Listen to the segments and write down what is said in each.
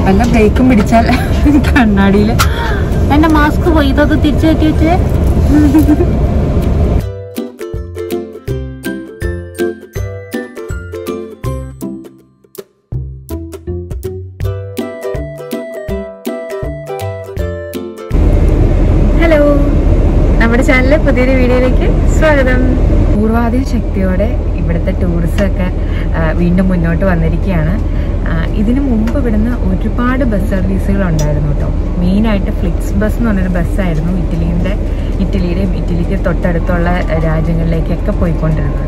വല്ല ബ്രേക്കും പിടിച്ചാൽ കണ്ണാടിയിൽ എന്റെ മാസ്ക് പോയി ഇതൊന്ന് തിരിച്ചു കയറ്റി വെച്ചേ ഹലോ നമ്മുടെ ചാനലിലെ പുതിയൊരു വീഡിയോയിലേക്ക് സ്വാഗതം പൂർവാധിക ശക്തിയോടെ ഇവിടുത്തെ ടൂറിസം ഒക്കെ ആ, വീണ്ടും മുന്നോട്ട് വന്നിരിക്കുകയാണ് ആ, ഇതിനു മുമ്പ് ഇവിടുന്ന് ഒരുപാട് ബസ് സർവീസുകൾ ഉണ്ടായിരുന്നു കേട്ടോ മെയിനായിട്ട് ഫ്ലിക്സ് ബസ് എന്ന് പറഞ്ഞൊരു ബസ്സായിരുന്നു ഇറ്റലിയുടെ ഇറ്റലിയുടെയും ഇറ്റലിക്ക് തൊട്ടടുത്തുള്ള രാജ്യങ്ങളിലേക്കൊക്കെ പോയിക്കൊണ്ടിരുന്നത്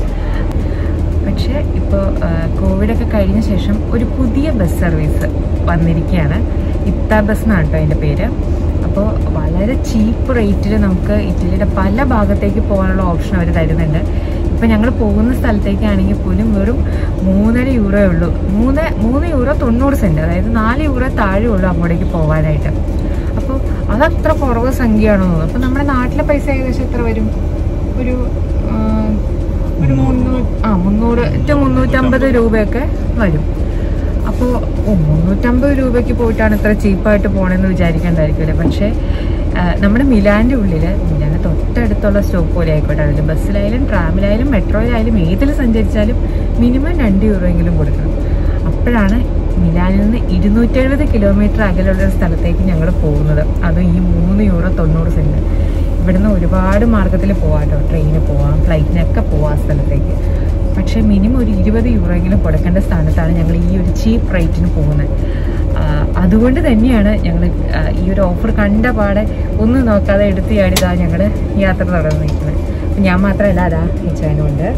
പക്ഷേ ഇപ്പോൾ കോവിഡൊക്കെ കഴിഞ്ഞ ശേഷം ഒരു പുതിയ ബസ് സർവീസ് വന്നിരിക്കുകയാണ് ഇത്ത ബസ് എന്നാണ് കേട്ടോ അതിൻ്റെ പേര് അപ്പോൾ വളരെ ചീപ്പ് റേറ്റിൽ നമുക്ക് ഇറ്റലിയുടെ പല ഭാഗത്തേക്ക് പോകാനുള്ള ഓപ്ഷൻ അവർ തരുന്നുണ്ട് ഇപ്പം ഞങ്ങൾ പോകുന്ന സ്ഥലത്തേക്കാണെങ്കിൽ പോലും വെറും മൂന്നര യൂറോ ഉള്ളൂ മൂന്ന് മൂന്ന് യൂറോ തൊണ്ണൂറ് സെൻറ്റ് അതായത് നാല് യൂറോ താഴെ ഉള്ളൂ അങ്ങോട്ടേക്ക് പോകാനായിട്ട് അപ്പോൾ അതത്ര കുറവ് സംഖ്യയാണോ തോന്നുന്നു അപ്പോൾ നമ്മുടെ നാട്ടിലെ പൈസ ഏകദേശം എത്ര വരും ഒരു ആ, ഒരു മുന്നൂറ് ആ മുന്നൂറ് ടു മുന്നൂറ്റമ്പത് രൂപയൊക്കെ വരും അപ്പോൾ ഓ മുന്നൂറ്റമ്പത് രൂപയ്ക്ക് പോയിട്ടാണ് ഇത്ര ചീപ്പായിട്ട് പോകണമെന്ന് വിചാരിക്കേണ്ടായിരിക്കുമല്ലേ പക്ഷേ ആ, നമ്മുടെ മിലാൻ്റെ ഉള്ളിൽ മിലാൻ്റെ തൊട്ടടുത്തുള്ള സ്റ്റോപ്പ് പോലെ ആയിക്കോട്ടെ അതിൽ ബസ്സിലായാലും ട്രാമിലായാലും മെട്രോയിലായാലും ഏതിൽ സഞ്ചരിച്ചാലും മിനിമം രണ്ട് യൂറോ എങ്കിലും കൊടുക്കണം അപ്പോഴാണ് മിലാനിൽ നിന്ന് ഇരുന്നൂറ്റെഴുപത് കിലോമീറ്റർ അകലുള്ള ഒരു സ്ഥലത്തേക്ക് ഞങ്ങൾ പോകുന്നത് അതും ഈ മൂന്ന് യൂറോ തൊണ്ണൂറ് സെൻറ്റ് ഇവിടുന്ന് ഒരുപാട് മാർഗത്തിൽ പോവാം കേട്ടോ ട്രെയിനിൽ പോവാം ഫ്ലൈറ്റിനൊക്കെ പോവാം ആ സ്ഥലത്തേക്ക് പക്ഷേ മിനിമം ഒരു ഇരുപത് യൂറോയെങ്കിലും കൊടുക്കേണ്ട സ്ഥാനത്താണ് ഞങ്ങൾ ഈ ഒരു ചീപ്പ് റേറ്റിന് പോകുന്നത് ആ, അതുകൊണ്ട് തന്നെയാണ് ഞങ്ങൾ ഈ ഒരു ഓഫർ കണ്ട പാടെ ഒന്നും നോക്കാതെ എടുത്ത് ചാടിതാ ഞങ്ങൾ യാത്ര തുടർന്നിരിക്കുന്നത് അപ്പം ഞാൻ മാത്രമല്ല അതാ ഇച്ചാനുണ്ട്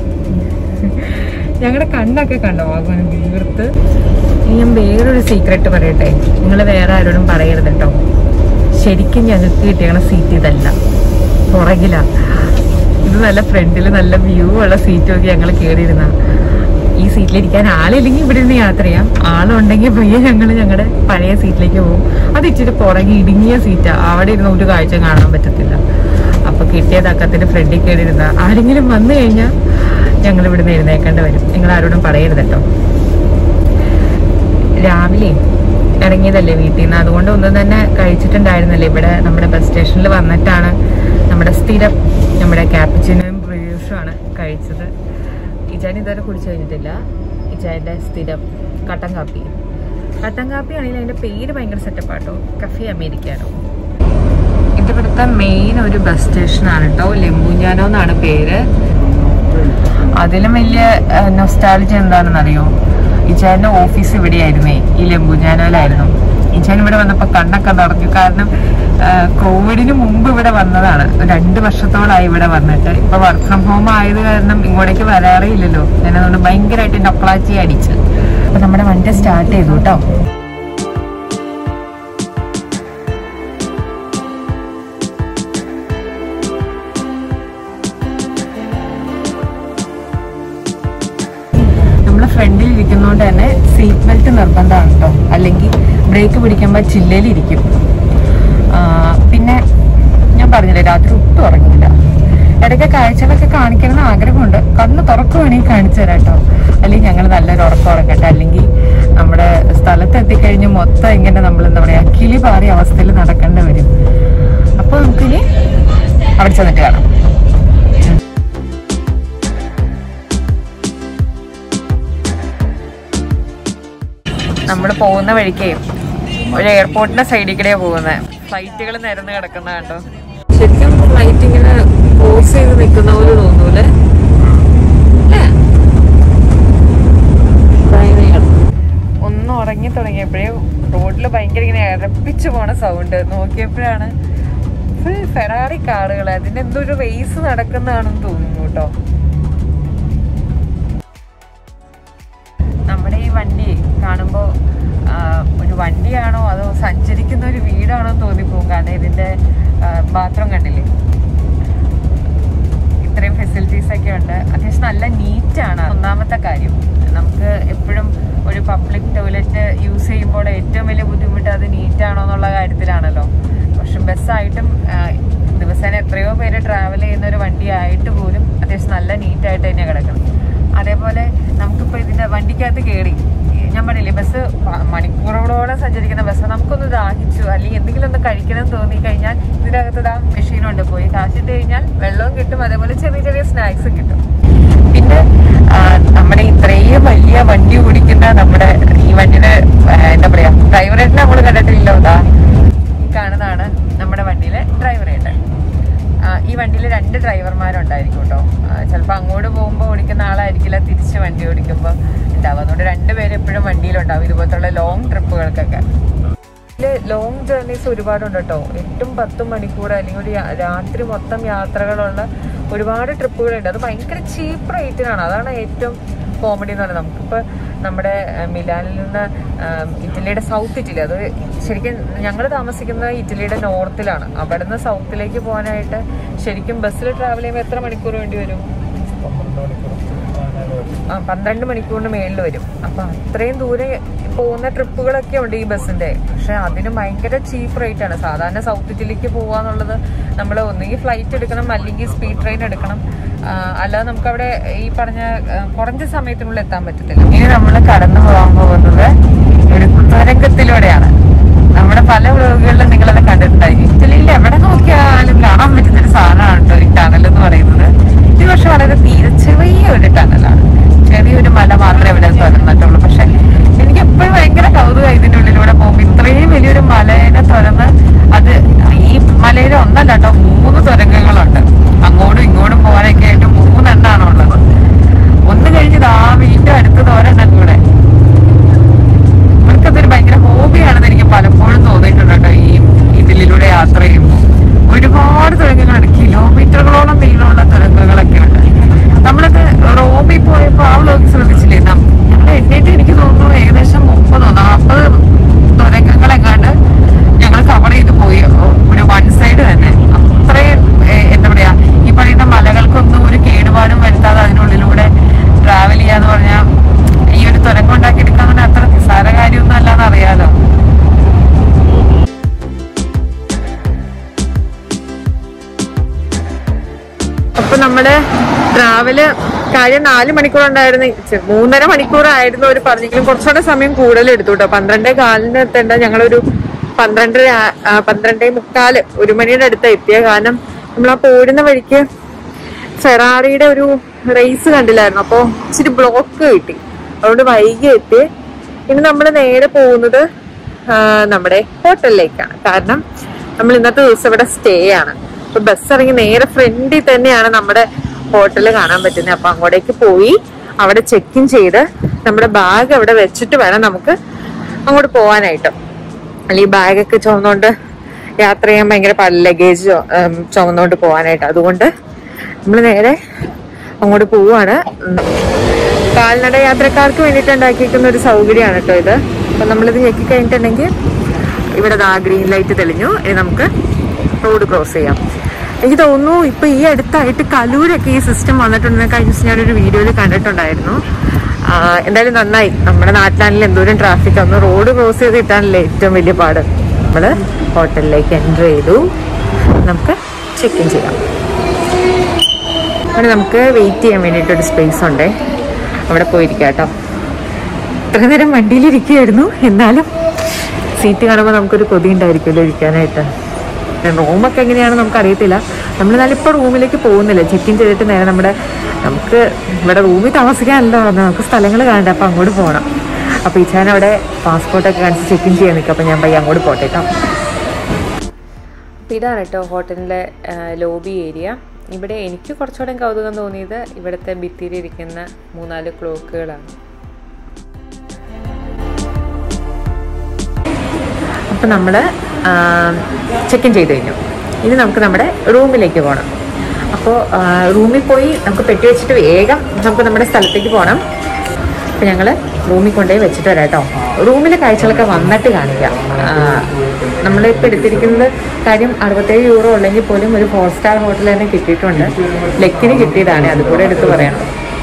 ഞങ്ങളുടെ കണ്ണൊക്കെ കണ്ടോ ആകുവാനും വീർത്ത് ഇനി ഞാൻ വേറൊരു സീക്രട്ട് പറയട്ടെ നിങ്ങൾ വേറെ ആരോടും പറയരുത് കേട്ടോ ശരിക്കും ഞങ്ങൾക്ക് കിട്ടിയ സീറ്റ് ഇതല്ല പുറകില ഇത് നല്ല ഫ്രണ്ടിൽ നല്ല വ്യൂ ഉള്ള സീറ്റ് നോക്കി ഞങ്ങൾ കയറിയിരുന്ന ഈ സീറ്റിലിരിക്കാൻ ആളില്ലെങ്കിൽ ഇവിടെ നിന്ന് യാത്ര ചെയ്യാം ആളുണ്ടെങ്കിൽ പയ്യെ ഞങ്ങൾ ഞങ്ങളുടെ പഴയ സീറ്റിലേക്ക് പോകും അത് ഇച്ചിരി പുറകെ ഇടുങ്ങിയ സീറ്റാ അവിടെ ഇരുന്ന് ഒരു കാഴ്ച കാണാൻ പറ്റത്തില്ല അപ്പൊ കിട്ടിയ തക്കത്തിന്റെ ഫ്രണ്ടിൽ കയറിയിരുന്ന ആരെങ്കിലും വന്നു കഴിഞ്ഞാൽ ഞങ്ങൾ ഇവിടുന്ന് എഴുന്നേക്കേണ്ടി വരും നിങ്ങൾ ആരോടും പറയരുത് കേട്ടോ രാവിലെ ഇറങ്ങിയതല്ലേ വീട്ടിൽ നിന്ന് അതുകൊണ്ട് ഒന്നും തന്നെ കഴിച്ചിട്ടുണ്ടായിരുന്നില്ല ഇവിടെ നമ്മുടെ ബസ് സ്റ്റേഷനിൽ വന്നിട്ടാണ് നമ്മുടെ സ്ഥിരം നമ്മുടെ ക്യാപ്പിച്ചിനും റിവ്യൂഷും ആണ് കഴിച്ചത് ഇജാൻ ഇതുവരെ കുടിച്ചു കഴിഞ്ഞിട്ടില്ല ഇജാൻ്റെ സ്ഥിരം കട്ടൻ കാപ്പി കട്ടൻ കാപ്പി ആണെങ്കിൽ അതിൻ്റെ പേര് ഭയങ്കര സെറ്റപ്പാട്ടോ കഫേ അമേരിക്കാനോ ഇത് ഇവിടുത്തെ മെയിൻ ഒരു ബസ് സ്റ്റേഷനാണ് കേട്ടോ ലെമ്പൂഞ്ഞാനോ എന്നാണ് പേര് അതിലും വലിയ നൊസ്റ്റാളജി എന്താണെന്ന് അറിയോ ഇച്ചാന്റെ ഓഫീസ് ഇവിടെയായിരുന്നേ ഈ ലെമ്പുഞ്ഞാനോയിലായിരുന്നു ഇച്ചാൻ ഇവിടെ വന്നപ്പോ കണ്ണൊക്കെ നിറഞ്ഞു കാരണം ആ, കോവിഡിന് മുമ്പ് ഇവിടെ വന്നതാണ് രണ്ട് വർഷത്തോളായി ഇവിടെ വന്നിട്ട് ഇപ്പൊ വർക്ക് ഫ്രം ഹോം ആയത് കാരണം ഇങ്ങോട്ടേക്ക് വരാറേ ഇല്ലല്ലോ ഞാൻ അതുകൊണ്ട് ഭയങ്കരമായിട്ട് നൊക്കളാച്ചി അടിച്ച് അപ്പൊ നമ്മുടെ വണ്ടി സ്റ്റാർട്ട് ചെയ്തു കേട്ടോ നമ്മളെ ഫ്രണ്ടിൽ ഇരിക്കുന്നതുകൊണ്ട് തന്നെ സീറ്റ് ബെൽറ്റ് നിർബന്ധമാണ് കേട്ടോ അല്ലെങ്കിൽ ബ്രേക്ക് പിടിക്കുമ്പോൾ ചില്ലയിലിരിക്കും ആ, പിന്നെ ഞാൻ പറഞ്ഞില്ലേ രാത്രി ഒട്ടും ഉറങ്ങിയില്ല ഇടയ്ക്ക് കാഴ്ചകളൊക്കെ കാണിക്കണം എന്ന് ആഗ്രഹമുണ്ട് കണ്ണ് തുറക്കുവാണെങ്കിൽ കാണിച്ചു തരാം കേട്ടോ അല്ലെങ്കിൽ ഞങ്ങൾ നല്ലൊരു ഉറക്കം ഉറങ്ങട്ടെ അല്ലെങ്കിൽ നമ്മുടെ സ്ഥലത്ത് എത്തിക്കഴിഞ്ഞ് മൊത്തം ഇങ്ങനെ നമ്മൾ എന്താ പറയാ കിളി പാറിയ അവസ്ഥയിൽ നടക്കേണ്ടി വരും അപ്പോൾ നമുക്കിനി അവിടെ ചെന്നിട്ട് കാണാം നമ്മൾ പോകുന്ന വഴിക്കേ ഒരു എയർപോർട്ടിന്റെ സൈഡിൽ കൂടെയാ പോകുന്നത് ഫ്ലൈറ്റുകൾ നിരന്ന് കിടക്കുന്ന കണ്ടോ ശരിക്കും ഫ്ലൈറ്റ് ഇങ്ങനെ പോസ് ചെയ്ത് നിൽക്കുന്ന പോലെ തോന്നൂലേ ല്ലേ? ഒന്ന് ഉറങ്ങി തുടങ്ങിയപ്പോഴേ റോഡിൽ ഭയങ്കര ഇങ്ങനെ ഇറപ്പിച്ചു പോണ സൗണ്ട് നോക്കിയപ്പോഴാണ് ഫുൾ ഫെറാറി കാറുകൾ അതിന്റെ എന്തോ ഒരു റേസ് നടക്കുന്നതാണെന്ന് തോന്നുന്നു കേട്ടോ നമ്മുടെ ഈ വണ്ടി കാണുമ്പോൾ ഒരു വണ്ടിയാണോ അതോ സഞ്ചരിക്കുന്ന ഒരു വീടാണോ എന്ന് തോന്നിപ്പോകും കാരണം ഇതിന്റെ ബാത്റൂം കണ്ടില്ലേ ഇത്രയും ഫെസിലിറ്റീസ് ഒക്കെ ഉണ്ട് അത്യാവശ്യം നല്ല നീറ്റാണ് ഒന്നാമത്തെ കാര്യം നമുക്ക് എപ്പോഴും ഒരു പബ്ലിക് ടോയ്ലറ്റ് യൂസ് ചെയ്യുമ്പോൾ ഏറ്റവും വലിയ ബുദ്ധിമുട്ട് അത് നീറ്റാണോ എന്നുള്ള കാര്യത്തിലാണല്ലോ പക്ഷെ ബസ്സായിട്ടും ദിവസേന എത്രയോ പേര് ട്രാവൽ ചെയ്യുന്ന ഒരു വണ്ടി ആയിട്ട് പോലും അത്യാവശ്യം നല്ല നീറ്റായിട്ട് തന്നെ കിടക്കണം അതേപോലെ നമുക്കിപ്പോൾ ഇതിൻ്റെ വണ്ടിക്കകത്ത് കയറി ഞാൻ പറഞ്ഞില്ലേ ബസ് മ- മണിക്കൂറുകളോളം സഞ്ചരിക്കുന്ന ബസ് നമുക്കൊന്ന് ദാഹിച്ചു അല്ലെങ്കിൽ എന്തെങ്കിലും ഒന്ന് കഴിക്കണം തോന്നി കഴിഞ്ഞാൽ ഇതിനകത്ത് ഇതാ മെഷീനുണ്ട് പോയി കാശിട്ട് കഴിഞ്ഞാൽ വെള്ളവും കിട്ടും അതേപോലെ ചെറിയ ചെറിയ സ്നാക്സും കിട്ടും പിന്നെ ആ, നമ്മുടെ ഇത്രയും വലിയ വണ്ടി ഓടിക്കുന്ന നമ്മുടെ ഈ വണ്ടിയുടെ ആ, എന്താ പറയാ ഡ്രൈവറേറ്റിനെ നമ്മൾ കണ്ടിട്ടില്ലല്ലോ ഇതാ ഈ കാണുന്നതാണ് നമ്മുടെ വണ്ടിയിലെ ഡ്രൈവറേറ്റ് ഈ വണ്ടിയിൽ രണ്ട് ഡ്രൈവർമാരുണ്ടായിരിക്കും കേട്ടോ ചിലപ്പോൾ അങ്ങോട്ട് പോകുമ്പോൾ ഓടിക്കുന്ന ആളായിരിക്കില്ല തിരിച്ച് വണ്ടി ഓടിക്കുമ്പോൾ ഉണ്ടാവും അതുകൊണ്ട് രണ്ടുപേരും എപ്പോഴും വണ്ടിയിലുണ്ടാവും ഇതുപോലത്തുള്ള ലോങ് ട്രിപ്പുകൾക്കൊക്കെ ലോങ് ജേർണീസ് ഒരുപാടുണ്ട് കേട്ടോ എട്ടും പത്തും മണിക്കൂർ അല്ലെങ്കിൽ ഒരു യാ- രാത്രി മൊത്തം യാത്രകളുള്ള ഒരുപാട് ട്രിപ്പുകളുണ്ട് അത് ഭയങ്കര ചീപ്പ് റേറ്റിനാണ് അതാണ് ഏറ്റവും കോമഡി എന്ന് പറയുന്നത് നമുക്കിപ്പോൾ നമ്മുടെ ആ, മിലാനിൽ നിന്ന് ആ, ഇറ്റലിയുടെ സൗത്ത് ഇറ്റലി അത് ശരിക്കും ഞങ്ങൾ താമസിക്കുന്നത് ഇറ്റലിയുടെ നോർത്തിലാണ് അവിടെ നിന്ന് സൗത്തിലേക്ക് പോകാനായിട്ട് ശരിക്കും ബസ്സിൽ ട്രാവൽ ചെയ്യുമ്പോൾ എത്ര മണിക്കൂർ വേണ്ടി വരും ആ പന്ത്രണ്ട് മണിക്കൂറിന് മേളിൽ വരും അപ്പൊ അത്രയും ദൂരെ പോകുന്ന ട്രിപ്പുകളൊക്കെ ഉണ്ട് ഈ ബസ്സിന്റെ പക്ഷെ അതിന് ഭയങ്കര ചീപ്പ് റേറ്റ് ആണ് സാധാരണ സൗത്ത് ഇറ്റലിക്ക് പോവാന്നുള്ളത് നമ്മൾ ഒന്നുകിൽ ഫ്ലൈറ്റ് എടുക്കണം അല്ലെങ്കിൽ സ്പീഡ് ട്രെയിൻ എടുക്കണം ആ, അല്ലാതെ നമുക്ക് അവിടെ ഈ പറഞ്ഞ ആ, കുറഞ്ഞ സമയത്തിനുള്ളിൽ എത്താൻ പറ്റത്തില്ല ഇനി നമ്മൾ കടന്നു പോകാൻ പോകുന്നത് ഒരു തുരങ്കത്തിലൂടെയാണ് നമ്മുടെ പല വ്ലോഗുകളിലും നിങ്ങളത് കണ്ടിട്ടുണ്ടായി ഇറ്റലിയിൽ എവിടെ നോക്കിയാലും കാണാൻ പറ്റുന്ന ഒരു സാധനമാണ് കേട്ടോ ഈ ടണൽ എന്ന് പറയുന്നത് ഇത് പക്ഷെ വളരെ തീരെ ചെറിയ ഒരു ടണലാണ് ചെറിയൊരു മല മാത്രമേ ഇവിടെ തുറന്നിട്ടുള്ളൂ പക്ഷെ എനിക്ക് എപ്പോഴും ഭയങ്കര കൗതുകം ഇതിന്റെ ഉള്ളിലൂടെ പോകുമ്പോൾ ഇത്രയും വലിയൊരു മലേനെ തുറന്ന് അത് ഈ മലയിൽ ഒന്നല്ല കേട്ടോ മൂന്ന് തുരങ്കങ്ങളുണ്ട് അങ്ങോട്ടും ഇങ്ങോട്ടും പോകാനൊക്കെ ആയിട്ട് മൂന്നെണ്ണാണ് ഉള്ളത് ഒന്ന് കഴിഞ്ഞത് ആ വീണ്ടും അടുത്ത് തോരെണ്ണം കൂടെ അവർക്കതൊരു ഭയങ്കര ഹോബിയാണെന്ന് എനിക്ക് പലപ്പോഴും തോന്നിയിട്ടുണ്ട് കേട്ടോ ഈ ഇതിലൂടെ യാത്ര ചെയ്യുമ്പോൾ ഒരുപാട് തുരങ്കങ്ങളാണ് കിലോമീറ്ററുകളോളം നീളമുള്ള തുരങ്കങ്ങളൊക്കെ ഉണ്ട് നമ്മളത് റോമിൽ പോയപ്പോൾ ആ വ്ലോഗ് ശ്രദ്ധിച്ചില്ലേ നം- ഞങ്ങൾ എണ്ണീട്ട് എനിക്ക് തോന്നുന്നു ഏകദേശം മുപ്പതോ നാൽപ്പത് തുരങ്കങ്ങളെങ്ങാണ്ട് ഞങ്ങൾ കവർ ചെയ്ത് പോയി ഒരു വൺ സൈഡ് തന്നെ അത്രയും ഏഹ്, എന്താ പറയാ ഈ പറയുന്ന മലകൾക്കൊന്നും ഒരു കേടുപാടും വരുത്താതെ അതിനുള്ളിലൂടെ ട്രാവൽ ചെയ്യാന്ന് പറഞ്ഞാൽ ഈ ഒരു തുരങ്കം ഉണ്ടാക്കിയെടുക്കാൻ തന്നെ അത്ര നിസ്സാര കാര്യമൊന്നും അല്ലാന്ന് അറിയാലോ അപ്പൊ നമ്മുടെ ട്രാവല് കാര്യം നാല് മണിക്കൂർ ഉണ്ടായിരുന്നു ഛെ, മൂന്നര മണിക്കൂറായിരുന്നു ഒരു പറഞ്ഞെങ്കിലും കുറച്ചുകൂടെ സമയം കൂടുതൽ എടുത്തു കേട്ടോ പന്ത്രണ്ടേ കാലിന് എത്തേണ്ട ഞങ്ങളൊരു പന്ത്രണ്ടര ആ, പന്ത്രണ്ടേ മുക്കാല് ഒരു മണിയുടെ അടുത്ത് എത്തിയ കാരണം നമ്മൾ ആ പോരുന്ന വഴിക്ക് ഫെറാറിയുടെ ഒരു റേസ് കണ്ടില്ലായിരുന്നു അപ്പൊ ഇച്ചിരി ബ്ലോക്ക് കിട്ടി അതുകൊണ്ട് വൈകി എത്തി ഇനി നമ്മൾ നേരെ പോകുന്നത് ആ, നമ്മുടെ ഹോട്ടലിലേക്കാണ് കാരണം നമ്മൾ ഇന്നത്തെ ദിവസം ഇവിടെ സ്റ്റേ ആണ് അപ്പൊ ബസ് ഇറങ്ങി നേരെ ഫ്രണ്ടിൽ തന്നെയാണ് നമ്മുടെ ഹോട്ടൽ കാണാൻ പറ്റുന്നത് അപ്പൊ അങ്ങോട്ടേക്ക് പോയി അവിടെ ചെക്ക് ഇൻ ചെയ്ത് നമ്മുടെ ബാഗ് അവിടെ വെച്ചിട്ട് വേണം നമുക്ക് അങ്ങോട്ട് പോകാനായിട്ട് അല്ലെങ്കിൽ ബാഗൊക്കെ ചുമന്നുകൊണ്ട് യാത്ര ചെയ്യാൻ ഭയങ്കര പാടില്ല ലഗേജ് ചുമന്നുകൊണ്ട് പോകാനായിട്ട് അതുകൊണ്ട് നമ്മൾ നേരെ അങ്ങോട്ട് പോവാണ് ഉം. കാൽനട യാത്രക്കാർക്ക് വേണ്ടിയിട്ട് ഉണ്ടാക്കിയിരിക്കുന്ന ഒരു സൗകര്യമാണ് കേട്ടോ ഇത് അപ്പൊ നമ്മളിത് ഞെക്കി കഴിഞ്ഞിട്ടുണ്ടെങ്കിൽ ഇവിടെ ദാ ഗ്രീൻ ലൈറ്റ് തെളിഞ്ഞു ഇനി നമുക്ക് റോഡ് ക്രോസ് ചെയ്യാം എനിക്ക് തോന്നുന്നു ഇപ്പൊ ഈ അടുത്തായിട്ട് കലൂരൊക്കെ ഈ സിസ്റ്റം വന്നിട്ടുണ്ടെന്ന് കഴിഞ്ഞ ദിവസം ഞാനൊരു വീഡിയോയിൽ കണ്ടിട്ടുണ്ടായിരുന്നു ആ, എന്തായാലും നന്നായി നമ്മുടെ നാട്ടിലാണെങ്കിൽ എന്തോരം ട്രാഫിക് ഒന്ന് റോഡ് ക്രോസ് ചെയ്ത് കിട്ടാനല്ലേ ഏറ്റവും വലിയ പാട് നമ്മള് ഹോട്ടലിലേക്ക് എൻ്റർ ചെയ്തു നമുക്ക് ചെക്ക് ഇൻ ചെയ്യാം അവിടെ നമുക്ക് വെയിറ്റ് ചെയ്യാൻ വേണ്ടിയിട്ടൊരു സ്പേസ് ഉണ്ട് അവിടെ പോയിരിക്കാം കേട്ടോ ഇത്ര നേരം വണ്ടിയിലിരിക്കുകയായിരുന്നു എന്നാലും സീറ്റ് കാണുമ്പോൾ നമുക്കൊരു കൊതി ഉണ്ടായിരിക്കുമല്ലോ ഇരിക്കാനായിട്ട് റൂമൊക്കെ എങ്ങനെയാണെന്ന് നമുക്ക് അറിയത്തില്ല നമ്മൾ എന്നാലും ഇപ്പോൾ റൂമിലേക്ക് പോകുന്നില്ല ചെക്ക് ഇൻ ചെയ്തിട്ട് നേരെ നമ്മുടെ നമുക്ക് ഇവിടെ റൂമിൽ താമസിക്കാനല്ലോ നമുക്ക് സ്ഥലങ്ങൾ കാണണ്ട അപ്പം അങ്ങോട്ട് പോകണം അപ്പോൾ ഈ ചാൻ അവിടെ പാസ്പോർട്ടൊക്കെ കാണിച്ച് ചെക്ക് ഇൻ ചെയ്യാൻ നിൽക്കും അപ്പം ഞാൻ പയ്യ അങ്ങോട്ട് പോട്ടെ കേട്ടോ അപ്പോൾ ഇതാണ് കേട്ടോ ഹോട്ടലിൻ്റെ ലോബി ഏരിയ ഇവിടെ എനിക്ക് കുറച്ചുകൂടെ കൗതുകം തോന്നിയത് ഇവിടുത്തെ ഭിത്തിയിലിരിക്കുന്ന മൂന്നാല് ക്ലോക്കുകളാണ് അപ്പം നമ്മൾ ചെക്ക് ഇൻ ചെയ്ത് കഴിഞ്ഞു ഇനി നമുക്ക് നമ്മുടെ റൂമിലേക്ക് പോകണം അപ്പോൾ റൂമിൽ പോയി നമുക്ക് പെട്ടി വെച്ചിട്ട് വേഗം നമുക്ക് നമ്മുടെ സ്ഥലത്തേക്ക് പോകണം അപ്പം ഞങ്ങൾ റൂമിൽ കൊണ്ടുപോയി വെച്ചിട്ട് വരാം കേട്ടോ റൂമിലെ കാഴ്ചകളൊക്കെ വന്നിട്ട് കാണിക്കാം നമ്മളിപ്പോൾ എടുത്തിരിക്കുന്നത് കാര്യം അറുപത്തേഴ് യൂറോ ഉള്ളെങ്കിൽ പോലും ഒരു ഫോർ സ്റ്റാർ ഹോട്ടൽ തന്നെ കിട്ടിയിട്ടുണ്ട് ലെക്കിന് കിട്ടിയതാണ് അതുകൂടെ എടുത്ത് പറയണം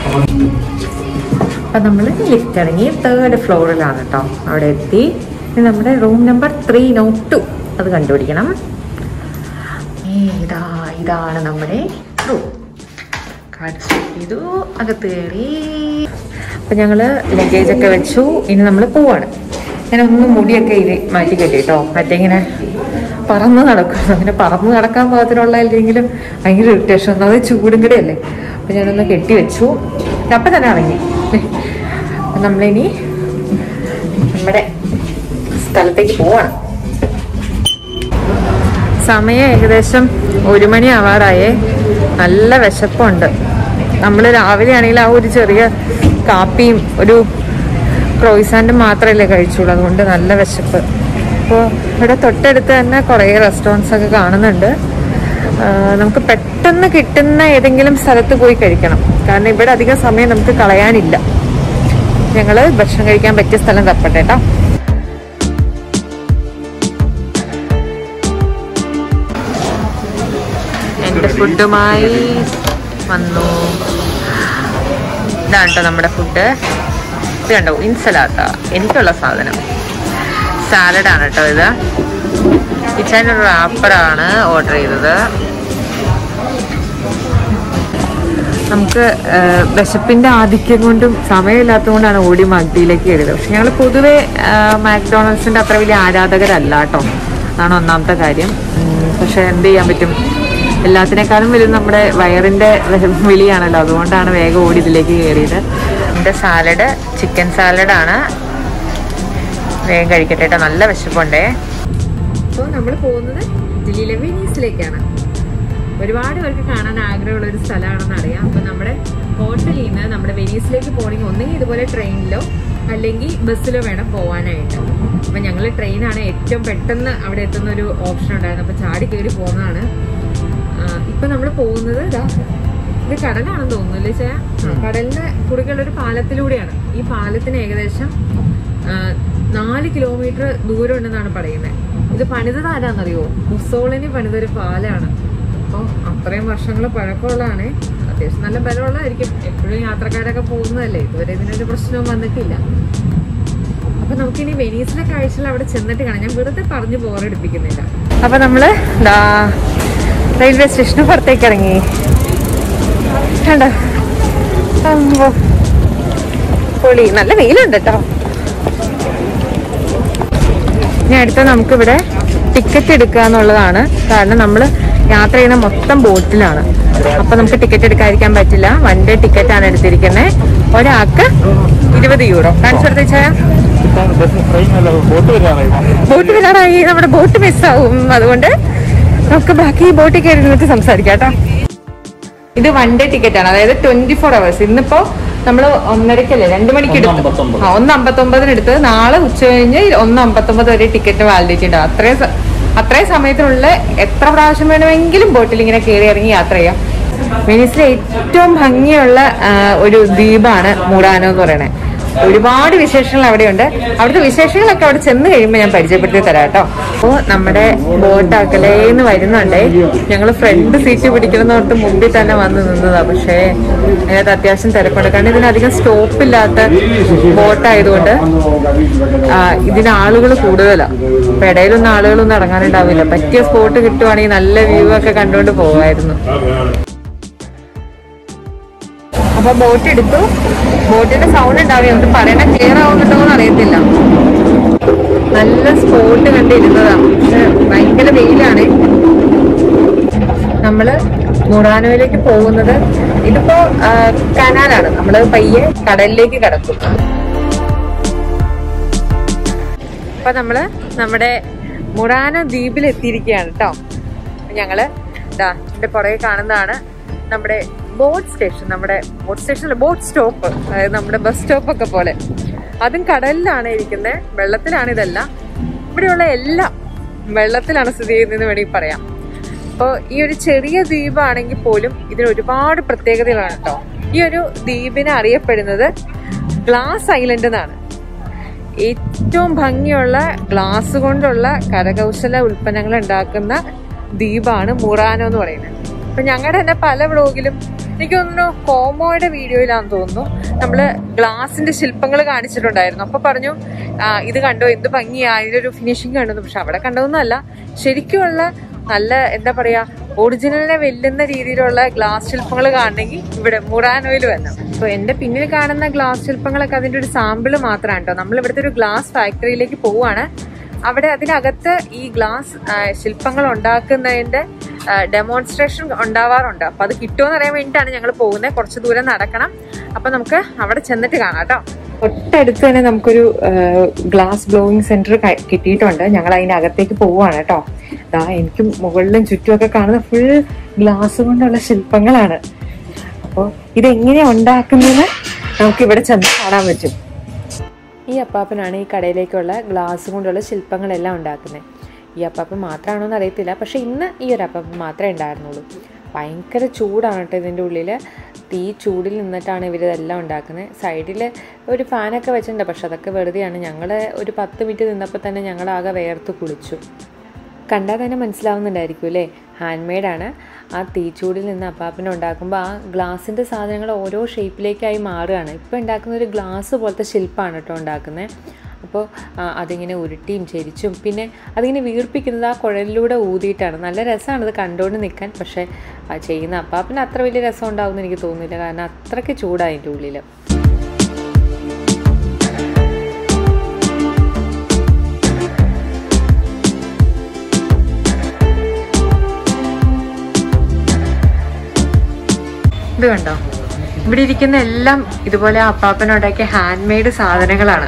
അപ്പം നമ്മൾ ലിഫ്റ്റ് ഇറങ്ങി തേർഡ് ഫ്ലോറിലാണ് കേട്ടോ അവിടെ എത്തി ഇനി നമ്മുടെ room number three nought two അത് കണ്ടുപിടിക്കണം ഏ, ഇതാ ഇതാണ് നമ്മുടെ റൂം കാർഡ് സ്റ്റോപ്പ് ചെയ്തു അകത്ത് കയറി അപ്പം ഞങ്ങൾ ലഗേജ് ഒക്കെ വെച്ചു ഇനി നമ്മൾ പോവാണ് ഞാൻ ഒന്ന് മുടിയൊക്കെ ഇത് മാറ്റി കെട്ടി കേട്ടോ മറ്റേ ഇങ്ങനെ പറന്ന് നടക്കും അങ്ങനെ പറന്ന് നടക്കാൻ പാകത്തിനുള്ള അല്ലെങ്കിലും ഭയങ്കര ഇറിറ്റേഷൻ അത് ചൂടും കൂടെയല്ലേ അപ്പം ഞാനൊന്ന് കെട്ടി വെച്ചു അപ്പം തന്നെ ഇറങ്ങി അപ്പം നമ്മളിനി നമ്മുടെ സ്ഥലത്തേക്ക് പോവാണ് സമയം ഏകദേശം ഒരു മണി ആവാറായേ നല്ല വിശപ്പുണ്ട് നമ്മൾ രാവിലെ ആണെങ്കിൽ ആ ഒരു ചെറിയ കാപ്പിയും ഒരു ക്രോയിസാൻറ്റും മാത്രമല്ലേ കഴിച്ചുള്ളൂ അതുകൊണ്ട് നല്ല വിശപ്പ് അപ്പോൾ ഇവിടെ തൊട്ടടുത്ത് തന്നെ കുറേ റെസ്റ്റോറൻറ്റ്സ് ഒക്കെ കാണുന്നുണ്ട് ആ, നമുക്ക് പെട്ടെന്ന് കിട്ടുന്ന ഏതെങ്കിലും സ്ഥലത്ത് പോയി കഴിക്കണം കാരണം ഇവിടെ അധികം സമയം നമുക്ക് കളയാനില്ല ഞങ്ങൾ ഭക്ഷണം കഴിക്കാൻ പറ്റിയ സ്ഥലം തപ്പട്ടെ കേട്ടോ എൻ്റെ ഫുഡുമായി വന്നു ഇതാണ് കേട്ടോ നമ്മുടെ ഫുഡ് ഇത് കണ്ടോ ഇൻസലാത്ത എനിക്കുള്ള സാധനം സാലഡാണ് കേട്ടോ ഇത് കിച്ചൻ ഒരു റാപ്പറാണ് ഓർഡർ ചെയ്തത് നമുക്ക് ആ, വിശപ്പിന്റെ ആധിക്യം കൊണ്ടും സമയമില്ലാത്തത് കൊണ്ടാണ് ഓടി മഗ്ഡിയിലേക്ക് കയറിയത് പക്ഷെ ഞങ്ങൾ പൊതുവെ ആ, മാക്ഡൊണാൾഡ്സിന്റെ അത്ര വലിയ ആരാധകരല്ല കേട്ടോ അതാണ് ഒന്നാമത്തെ കാര്യം ഉം, പക്ഷെ എന്ത് ചെയ്യാൻ പറ്റും എല്ലാത്തിനേക്കാളും വലുത് നമ്മുടെ വയറിന്റെ വിളിയാണല്ലോ അതുകൊണ്ടാണ് വേഗം ഓടി ഇതിലേക്ക് കയറിയത് എൻ്റെ സാലഡ് ചിക്കൻ സാലഡാണ് വേഗം കഴിക്കട്ടെ കേട്ടോ നല്ല വിശപ്പുണ്ടേ അപ്പോൾ നമ്മൾ പോകുന്നത് ഇറ്റലിയിലെ വെനീസിലേക്കാണ് ഒരുപാട് പേർക്ക് കാണാൻ ആഗ്രഹമുള്ള ഒരു സ്ഥലമാണെന്ന് അറിയാം അപ്പൊ നമ്മുടെ ഹോട്ടലിൽ നിന്ന് നമ്മുടെ വെനീസിലേക്ക് പോകണമെങ്കിൽ ഒന്നെങ്കിൽ ഇതുപോലെ ട്രെയിനിലോ അല്ലെങ്കിൽ ബസ്സിലോ വേണം പോകാനായിട്ട് അപ്പൊ ഞങ്ങൾ ട്രെയിനാണ് ഏറ്റവും പെട്ടെന്ന് അവിടെ എത്തുന്ന ഒരു ഓപ്ഷൻ ഉണ്ടായിരുന്നു അപ്പൊ ചാടി കയറി പോകുന്നതാണ് ആ, ഇപ്പൊ നമ്മൾ പോകുന്നത് ഇതാ ഇത് കടലാണെന്ന് തോന്നുന്നു അല്ലേ ചേ കടലിന്റെ കുറുകെയുള്ള ഒരു പാലത്തിലൂടെയാണ് ഈ പാലത്തിന് ഏകദേശം ആ, നാല് കിലോമീറ്റർ ദൂരം ഉണ്ടെന്നാണ് പറയുന്നത് ഇത് പണിതത് ആരാന്നറിയോ മുസോളിനി പണിതൊരു പാലാണ് അപ്പോൾ അത്രയും വർഷങ്ങൾ പഴക്കമുള്ളതാണ് അത്യാവശ്യം നല്ല ബലമുള്ളതായിരിക്കും എപ്പോഴും യാത്രക്കാരൊക്കെ പോകുന്നതല്ലേ ഇതുവരെ ഇതിനൊരു പ്രശ്നവും വന്നിട്ടില്ല അപ്പൊ നമുക്കിനി വെനീസിലെ കാഴ്ചകൾ അവിടെ ചെന്നിട്ട് കാണാം ഞാൻ വെറുതെ പറഞ്ഞു ബോറടിപ്പിക്കുന്നില്ല അപ്പൊ നമ്മള് ദാ റെയിൽവേ സ്റ്റേഷന് പുറത്തേക്ക് ഇറങ്ങി കണ്ടോ അമ്പോ. പൊളി നല്ല വെയിലുണ്ട് കേട്ടോ ഇനി അടുത്ത നമുക്കിവിടെ ടിക്കറ്റ് എടുക്കുക എന്നുള്ളതാണ് കാരണം നമ്മൾ യാത്ര ചെയ്യുന്ന മൊത്തം ബോട്ടിലാണ് അപ്പൊ നമുക്ക് ടിക്കറ്റ് എടുക്കാതിരിക്കാൻ പറ്റില്ല വൺ ഡേ ടിക്കറ്റ് ആണ് എടുത്തിരിക്കുന്നത് ഒരാൾക്ക് ഇരുപത് യൂറോ കാണിച്ചു കൊടുത്തേച്ചാ ബോട്ട് വരാറായി ബോട്ട് വരാറായി നമ്മുടെ ബോട്ട് മിസ്സാവും അതുകൊണ്ട് നമുക്ക് ബാക്കി ബോട്ടിൽ കയറി നിന്നിട്ട് സംസാരിക്കാം കേട്ടോ ഇത് വൺ ഡേ ടിക്കറ്റ് ആണ് അതായത് ട്വന്റി ഫോർ അവേഴ്സ് ഇന്നിപ്പോ നമ്മൾ ഒന്നരക്കല്ലേ രണ്ടു മണിക്ക് എടുത്തു അമ്പത്തൊമ്പത്. ആ ഒന്ന് അമ്പത്തൊമ്പതിന് എടുത്ത് നാളെ ഉച്ച കഴിഞ്ഞ് ഒന്ന് അമ്പത്തൊമ്പത് വരെ ടിക്കറ്റ് വാലിഡിറ്റി ഉണ്ടാവും അത്രയും സ- അത്രയും സമയത്തിനുള്ളിൽ എത്ര പ്രാവശ്യം വേണമെങ്കിലും ബോട്ടിൽ ഇങ്ങനെ കയറി ഇറങ്ങി യാത്ര ചെയ്യാം വെനീസിലെ ഏറ്റവും ഭംഗിയുള്ള ആ, ഒരു ദ്വീപാണ് മൂടാനോ എന്ന് പറയണേ ഒരുപാട് വിശേഷങ്ങൾ അവിടെയുണ്ട് അവിടുത്തെ വിശേഷങ്ങളൊക്കെ അവിടെ ചെന്ന് കഴിയുമ്പോൾ ഞാൻ പരിചയപ്പെടുത്തി തരാം കേട്ടോ അപ്പോൾ നമ്മുടെ ബോട്ട് അകലേന്ന് വരുന്നുണ്ടേ ഞങ്ങൾ ഫ്രണ്ട് സീറ്റ് പിടിക്കണമെന്നോർത്ത് മുമ്പിൽ തന്നെ വന്ന് നിന്നതാ പക്ഷേ അതിനകത്ത് അത്യാവശ്യം തിരക്കുണ്ട് കാരണം ഇതിനധികം സ്റ്റോപ്പ് ഇല്ലാത്ത ബോട്ടായതുകൊണ്ട് ആ, ഇതിന് ആളുകൾ കൂടുതലാണ് അപ്പൊ ഇടയിലൊന്നും ആളുകളൊന്നും ഇറങ്ങാനുണ്ടാവില്ല പറ്റിയ സ്പോട്ട് കിട്ടുവാണെങ്കിൽ നല്ല വ്യൂ ഒക്കെ കണ്ടുകൊണ്ട് പോവായിരുന്നു അപ്പൊ ബോട്ട് എടുത്തു ബോട്ടിന്റെ സൗണ്ട് ഉണ്ടാവുക നമുക്ക് പറയണ ക്ലിയർ ആവുന്നുണ്ടോ എന്ന് അറിയത്തില്ല നല്ല സ്പോട്ട് കണ്ടിരുന്നതാ പക്ഷെ ഭയങ്കര വെയിലാണ് നമ്മള് മുറാനോയിലേക്ക് പോകുന്നത് ഇതിപ്പോ ആ, കനാലാണ് നമ്മള് പയ്യെ കടലിലേക്ക് കടക്കും അപ്പൊ നമ്മള് നമ്മുടെ മുറാനോ ദ്വീപിൽ എത്തിയിരിക്കുകയാണ് കേട്ടോ ഞങ്ങള് ഇതാ എന്റെ പുറകെ കാണുന്നതാണ് നമ്മുടെ ബോട്ട് സ്റ്റേഷൻ നമ്മുടെ ബോട്ട് സ്റ്റേഷൻ ബോട്ട് സ്റ്റോപ്പ് അതായത് നമ്മുടെ ബസ് സ്റ്റോപ്പ് ഒക്കെ പോലെ അതും കടലിലാണ് ഇരിക്കുന്നത് വെള്ളത്തിലാണ് ഇതെല്ലാം ഇവിടെയുള്ള എല്ലാം വെള്ളത്തിലാണ് സ്ഥിതി ചെയ്യുന്നതെന്ന് വേണമെങ്കിൽ പറയാം അപ്പോൾ ഈ ഒരു ചെറിയ ദ്വീപാണെങ്കിൽ പോലും ഇതിന് ഒരുപാട് പ്രത്യേകതകളാണ് കേട്ടോ ഈ ഒരു ദ്വീപിനെ അറിയപ്പെടുന്നത് ഗ്ലാസ് ഐലൻഡ് എന്നാണ് ഏറ്റവും ഭംഗിയുള്ള ഗ്ലാസ് കൊണ്ടുള്ള കരകൗശല ഉൽപ്പന്നങ്ങൾ ഉണ്ടാക്കുന്ന ദ്വീപാണ് മുറാനോ എന്ന് പറയുന്നത് അപ്പൊ ഞങ്ങളുടെ തന്നെ പല വ്ളോഗിലും എനിക്ക് തോന്നുന്നു കോമോയുടെ വീഡിയോയിലാന്ന് തോന്നുന്നു നമ്മള് ഗ്ലാസിന്റെ ശില്പങ്ങൾ കാണിച്ചിട്ടുണ്ടായിരുന്നു അപ്പൊ പറഞ്ഞു "ആ, ഇത് കണ്ടോ എന്ത് ഭംഗിയാ ഇതിലൊരു ഫിനിഷിങ് കണ്ടെന്ന് പക്ഷെ അവിടെ കണ്ടതൊന്നുമല്ല ശരിക്കുമുള്ള നല്ല എന്താ പറയാ ഒറിജിനലിനെ വെല്ലുന്ന രീതിയിലുള്ള ഗ്ലാസ് ശില്പങ്ങൾ കാണണമെങ്കിൽ ഇവിടെ മുറാനോയിൽ വരണം അപ്പോൾ എൻ്റെ പിന്നിൽ കാണുന്ന ഗ്ലാസ് ശില്പങ്ങളൊക്കെ അതിൻ്റെ ഒരു സാമ്പിൾ മാത്രമാണ് കേട്ടോ നമ്മൾ ഇവിടുത്തെ ഒരു ഗ്ലാസ് ഫാക്ടറിയിലേക്ക് പോവുകയാണ് അവിടെ അതിനകത്ത് ഈ ഗ്ലാസ് ആ, ശില്പങ്ങൾ ഉണ്ടാക്കുന്നതിൻ്റെ ഡെമോൺസ്ട്രേഷൻ ഉണ്ടാവാറുണ്ട് അപ്പോൾ അത് കിട്ടുമെന്ന് അറിയാൻ വേണ്ടിയിട്ടാണ് ഞങ്ങൾ പോകുന്നത് കുറച്ച് ദൂരം നടക്കണം അപ്പോൾ നമുക്ക് അവിടെ ചെന്നിട്ട് കാണാം കേട്ടോ തൊട്ടടുത്ത് തന്നെ നമുക്കൊരു ഗ്ലാസ് ബ്ലോയിങ് സെന്റർ കിട്ടിയിട്ടുണ്ട് ഞങ്ങൾ അതിന്റെ അകത്തേക്ക് പോവുകയാണ് കേട്ടോ ദാ എനിക്ക് മുകളിലും ചുറ്റുമൊക്കെ കാണുന്ന ഫുൾ ഗ്ലാസ് കൊണ്ടുള്ള ശില്പങ്ങളാണ് അപ്പോൾ ഇതെങ്ങനെയാ ഉണ്ടാക്കുന്നതെന്ന് നമുക്ക് ഇവിടെ ചെന്ന് കാണാൻ പറ്റും ഈ അപ്പാപ്പനാണ് ഈ കടയിലേക്കുള്ള ഗ്ലാസ് കൊണ്ടുള്ള ശില്പങ്ങളെല്ലാം ഉണ്ടാക്കുന്നത് ഈ അപ്പാപ്പൻ മാത്രമാണോ എന്ന് അറിയത്തില്ല പക്ഷെ ഇന്ന് ഈ ഒരു അപ്പാപ്പൻ മാത്രമേ ഉണ്ടായിരുന്നുള്ളൂ ഭയങ്കര ചൂടാണ് കേട്ടോ ഇതിൻ്റെ ഉള്ളിൽ തീ ചൂടിൽ നിന്നിട്ടാണ് ഇവരിതെല്ലാം ഉണ്ടാക്കുന്നത് സൈഡിൽ ഒരു ഫാനൊക്കെ വെച്ചിട്ടുണ്ട് പക്ഷെ അതൊക്കെ വെറുതെയാണ് ഞങ്ങൾ ഒരു പത്ത് മിനിറ്റ് നിന്നപ്പോൾ തന്നെ ഞങ്ങൾ ആകെ വേർത്ത് കുളിച്ചു കണ്ടാൽ തന്നെ മനസ്സിലാവുന്നുണ്ടായിരിക്കും അല്ലേ ഹാൻഡ് മെയ്ഡാണ് ആ തീച്ചൂടിൽ നിന്ന് അപ്പാപ്പന ഉണ്ടാക്കുമ്പോൾ ആ ഗ്ലാസിൻ്റെ സാധനങ്ങൾ ഓരോ ഷേപ്പിലേക്കായി മാറുകയാണ് ഇപ്പോൾ ഉണ്ടാക്കുന്ന ഒരു ഗ്ലാസ് പോലത്തെ ശില്പമാണ് കേട്ടോ ഉണ്ടാക്കുന്നത് അപ്പോൾ ആ, അതിങ്ങനെ ഉരുട്ടിയും ചെരിച്ചും പിന്നെ അതിങ്ങനെ വീർപ്പിക്കുന്നത് ആ കുഴലിലൂടെ ഊതിയിട്ടാണ് നല്ല രസമാണ് ഇത് കണ്ടുകൊണ്ട് നിൽക്കാൻ പക്ഷേ ആ ചെയ്യുന്ന അപ്പാപ്പന് അത്ര വലിയ രസം ഉണ്ടാവുമെന്ന് എനിക്ക് തോന്നുന്നില്ല കാരണം അത്രയ്ക്ക് ചൂടാണ് അതിൻ്റെ ഉള്ളിൽ ഇത് കണ്ടോ ഇവിടെ ഇരിക്കുന്ന എല്ലാം ഇതുപോലെ അപ്പാപ്പനുണ്ടാക്കിയ ഹാൻഡ് മെയ്ഡ് സാധനങ്ങളാണ്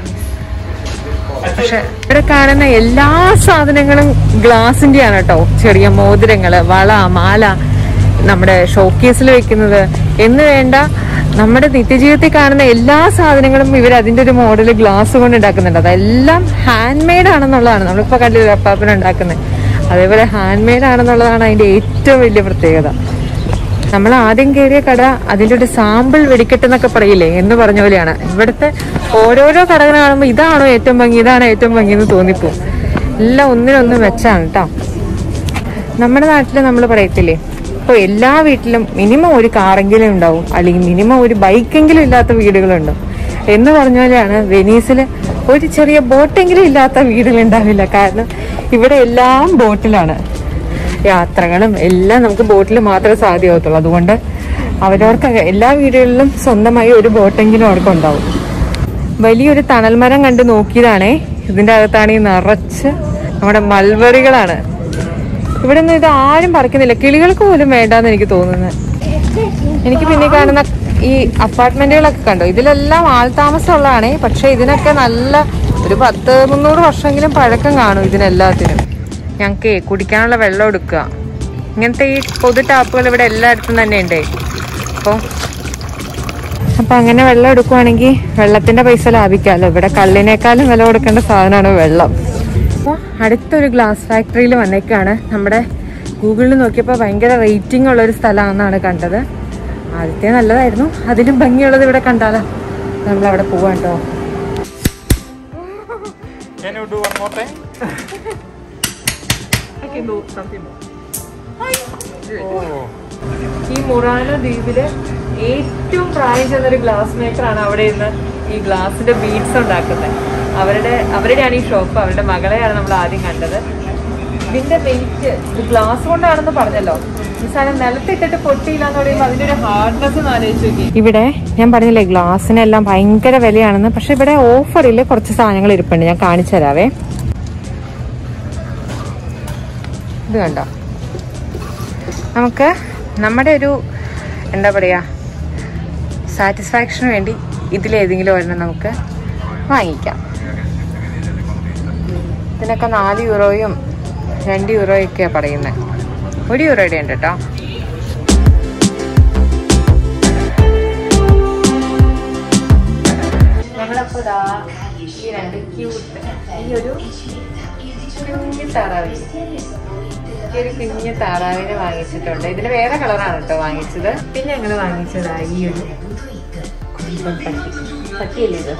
പക്ഷെ ഇവിടെ കാണുന്ന എല്ലാ സാധനങ്ങളും ഗ്ലാസിന്റെയാണ് കേട്ടോ ചെറിയ മോതിരങ്ങള് വള മാല നമ്മുടെ ഷോക്കേസിൽ വെക്കുന്നത് എന്ന് വേണ്ട നമ്മുടെ നിത്യജീവിതത്തിൽ കാണുന്ന എല്ലാ സാധനങ്ങളും ഇവർ അതിന്റെ ഒരു മോഡൽ ഗ്ലാസ് കൊണ്ട് ഉണ്ടാക്കുന്നുണ്ട് അതെല്ലാം ഹാൻഡ് മെയ്ഡ് ആണെന്നുള്ളതാണ് നമ്മളിപ്പോ കണ്ടില്ല അപ്പാപ്പന ഉണ്ടാക്കുന്നത് അതേപോലെ ഹാൻഡ് മെയ്ഡ് ആണെന്നുള്ളതാണ് അതിന്റെ ഏറ്റവും വലിയ പ്രത്യേകത നമ്മൾ ആദ്യം കയറിയ കട അതിന്റെ ഒരു സാമ്പിൾ വെടിക്കെട്ട് എന്നൊക്കെ പറയില്ലേ എന്ന് പറഞ്ഞ പോലെയാണ് ഇവിടുത്തെ ഓരോരോ കടകൾ കാണുമ്പോൾ ഇതാണോ ഏറ്റവും ഭംഗി ഇതാണോ ഏറ്റവും ഭംഗി എന്ന് തോന്നിപ്പോവും എല്ലാം ഒന്നിനൊന്നും വെച്ചാണ് കേട്ടോ നമ്മുടെ നാട്ടിൽ നമ്മൾ പറയത്തില്ലേ ഇപ്പോൾ എല്ലാ വീട്ടിലും മിനിമം ഒരു കാറെങ്കിലും ഉണ്ടാവും അല്ലെങ്കിൽ മിനിമം ഒരു ബൈക്കെങ്കിലും ഇല്ലാത്ത വീടുകളുണ്ട് എന്ന് പറഞ്ഞ പോലെയാണ് വെനീസിൽ ഒരു ചെറിയ ബോട്ടെങ്കിലും ഇല്ലാത്ത വീടുകളുണ്ടാവില്ല കാരണം ഇവിടെ എല്ലാം ബോട്ടിലാണ് യാത്രകളും എല്ലാം നമുക്ക് ബോട്ടിൽ മാത്രമേ സാധ്യമാകത്തുള്ളൂ അതുകൊണ്ട് അവരവർക്ക് എല്ലാ വീടുകളിലും സ്വന്തമായി ഒരു ബോട്ടെങ്കിലും അവർക്ക് ഉണ്ടാവും വലിയൊരു തണൽ മരം കണ്ട് നോക്കിയതാണേ ഇതിന്റെ അകത്താണ് ഈ നിറച്ച് നമ്മുടെ മൽബറികളാണ് ഇവിടെ നിന്ന് ഇത് ആരും പറിക്കുന്നില്ല കിളികൾക്ക് പോലും വേണ്ടാന്ന് എനിക്ക് തോന്നുന്നത് എനിക്ക് പിന്നെ കാണുന്ന ഈ അപ്പാർട്ട്മെന്റുകളൊക്കെ കണ്ടോ ഇതിലെല്ലാം ആൾതാമസമുള്ളതാണേ പക്ഷെ ഇതിനൊക്കെ നല്ല ഒരു പത്ത് മുന്നൂറ് വർഷമെങ്കിലും പഴക്കം കാണും ഇതിനെല്ലാത്തിനും ഞങ്ങൾക്ക് കുടിക്കാനുള്ള വെള്ളം എടുക്കുക ഇങ്ങനത്തെ ഈ പൊതു ടാപ്പുകൾ ഇവിടെ എല്ലായിടത്തും തന്നെ ഉണ്ട് അപ്പോൾ അപ്പൊ അങ്ങനെ വെള്ളം എടുക്കുവാണെങ്കിൽ വെള്ളത്തിന്റെ പൈസ ലാഭിക്കാമല്ലോ ഇവിടെ കള്ളിനേക്കാളും വില കൊടുക്കേണ്ട സാധനമാണ് വെള്ളം അപ്പോൾ അടുത്തൊരു ഗ്ലാസ് ഫാക്ടറിയിൽ വന്നേക്കാണ് നമ്മുടെ ഗൂഗിളിൽ നോക്കിയപ്പോൾ ഭയങ്കര റേറ്റിംഗ് ഉള്ള ഒരു സ്ഥലമാണെന്നാണ് കണ്ടത് ആദ്യത്തെ നല്ലതായിരുന്നു അതിലും ഭംഗിയുള്ളത് ഇവിടെ കണ്ടാലോ നമ്മൾ അവിടെ പോവാം കേട്ടോ Can you do one more time? Oh. ഈ മുറാനോ ദ്വീപില് ഏറ്റവും പ്രായം ചെന്നൊരു ഗ്ലാസ് മേക്കറാണ് അവിടെ ഇന്ന് ഈ ഗ്ലാസിന്റെ ബീഡ്സ് ഉണ്ടാക്കുന്നത് അവരുടെ അവരുടെയാണ് ഈ ഷോപ്പ് അവരുടെ മകളെയാണ് നമ്മൾ ആദ്യം കണ്ടത് ഇതിന്റെ വെയിറ്റ് ഗ്ലാസ് കൊണ്ടാണെന്ന് പറഞ്ഞല്ലോ ഈ സാധനം നിലത്തിട്ടിട്ട് പൊട്ടിയില്ല എന്ന് പറയുമ്പോൾ അതിന്റെ ഒരു ഹാർഡ്നെസ് ആലോചിച്ച് നോക്കി ഇവിടെ ഞാൻ പറഞ്ഞില്ലേ ഗ്ലാസ്സിനെല്ലാം ഭയങ്കര വിലയാണെന്ന് പക്ഷെ ഇവിടെ ഓഫറിൽ കുറച്ച് സാധനങ്ങൾ ഇരിപ്പുണ്ട് ഞാൻ കാണിച്ചു തരാവേ ഇത് കണ്ടോ നമുക്ക് നമ്മുടെ ഒരു എന്താ പറയുക സാറ്റിസ്ഫാക്ഷന് വേണ്ടി ഇതിലേതെങ്കിലും ഒരെണ്ണം നമുക്ക് വാങ്ങിക്കാം ഇതിനൊക്കെ നാല് യൂറോയും രണ്ട് യൂറോയൊക്കെയാണ് പറയുന്നത് ഒരു യൂറോയുടെ ഉണ്ട് കേട്ടോ ഞങ്ങളപ്പോ ദാ ഈ രണ്ട് ക്യൂട്ട് ഈ ഒരു കുഞ്ഞു താറാവിന് ഈ ഒരു കുഞ്ഞു താറാവിനെ വാങ്ങിച്ചിട്ടുണ്ട് ഇതിന് വേറെ കളറാണ് കേട്ടോ വാങ്ങിച്ചത് പിന്നെ ഞങ്ങൾ വാങ്ങിച്ചതാ ഈ ഒരു കുഞ്ഞൻ പട്ടി പട്ടിയല്ലേ ഇത്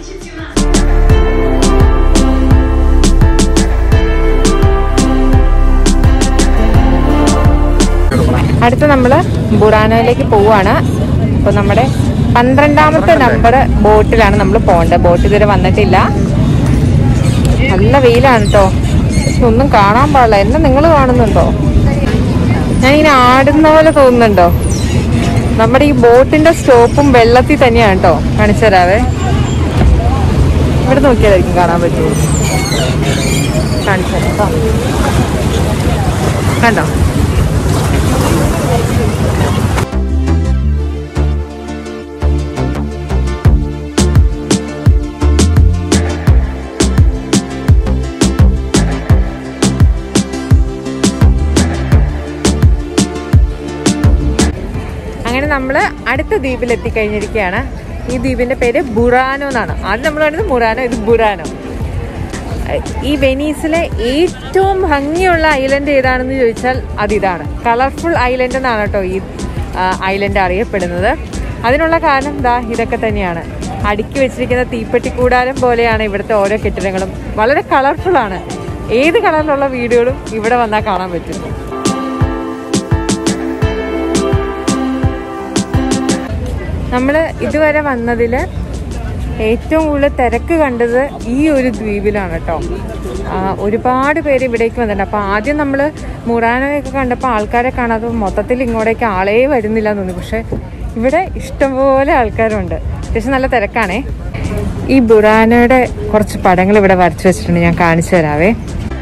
അടുത്ത നമ്മൾ ബുറാനോയിലേക്ക് പോവാണ് അപ്പോൾ നമ്മുടെ പന്ത്രണ്ടാമത്തെ നമ്പർ ബോട്ടിലാണ് നമ്മൾ പോകേണ്ടത് ബോട്ട് ഇതുവരെ വന്നിട്ടില്ല നല്ല വെയിലാണ് കേട്ടോ ഒന്നും കാണാൻ പാടില്ല എന്നെ നിങ്ങൾ കാണുന്നുണ്ടോ ഞാനിങ്ങനെ ആടുന്ന പോലെ തോന്നുന്നുണ്ടോ നമ്മുടെ ഈ ബോട്ടിന്റെ സ്റ്റോപ്പും വെള്ളത്തിൽ തന്നെയാണ് കേട്ടോ കാണിച്ചു തരാവേ ഇവിടെ നോക്കിയാലായിരിക്കും കാണാൻ പറ്റുമോ കാണിച്ചു തരാം കേട്ടോ കണ്ടോ അങ്ങനെ നമ്മൾ അടുത്ത ദ്വീപിൽ എത്തിക്കഴിഞ്ഞിരിക്കുകയാണ് ഈ ദ്വീപിന്റെ പേര് ബുറാനോ എന്നാണ് ആദ്യം നമ്മൾ പറയുന്നത് മുറാനോ ഇത് ബുറാനോ ഈ വെനീസിലെ ഏറ്റവും ഭംഗിയുള്ള ഐലൻഡ് ഏതാണെന്ന് ചോദിച്ചാൽ അതിതാണ് കളർഫുൾ ഐലൻഡ് എന്നാണ് കേട്ടോ ഈ ഐലൻഡ് അറിയപ്പെടുന്നത് അതിനുള്ള കാരണം ദാ ഇതൊക്കെ തന്നെയാണ് അടുക്കി വെച്ചിരിക്കുന്ന തീപ്പെട്ടി കൂടാരം പോലെയാണ് ഇവിടുത്തെ ഓരോ കെട്ടിടങ്ങളും വളരെ കളർഫുൾ ആണ് ഏത് കളറിലുള്ള വീടുകളും ഇവിടെ വന്നാൽ കാണാൻ പറ്റും നമ്മൾ ഇതുവരെ വന്നതിൽ ഏറ്റവും കൂടുതൽ തിരക്ക് കണ്ടത് ഈ ഒരു ദ്വീപിലാണ് കേട്ടോ ആ, ഒരുപാട് പേര് ഇവിടേക്ക് വന്നിട്ടുണ്ട് അപ്പോൾ ആദ്യം നമ്മൾ മുറാനോയൊക്കെ കണ്ടപ്പോൾ ആൾക്കാരെ കാണാതെ മൊത്തത്തിൽ ഇങ്ങോട്ടേക്ക് ആളേ വരുന്നില്ല എന്ന് തോന്നി പക്ഷേ ഇവിടെ ഇഷ്ടംപോലെ ആൾക്കാരുണ്ട് അത്യാവശ്യം നല്ല തിരക്കാണേ ഈ ബുറാനയുടെ കുറച്ച് പടങ്ങൾ ഇവിടെ വരച്ചു വെച്ചിട്ടുണ്ട് ഞാൻ കാണിച്ചു തരാവേ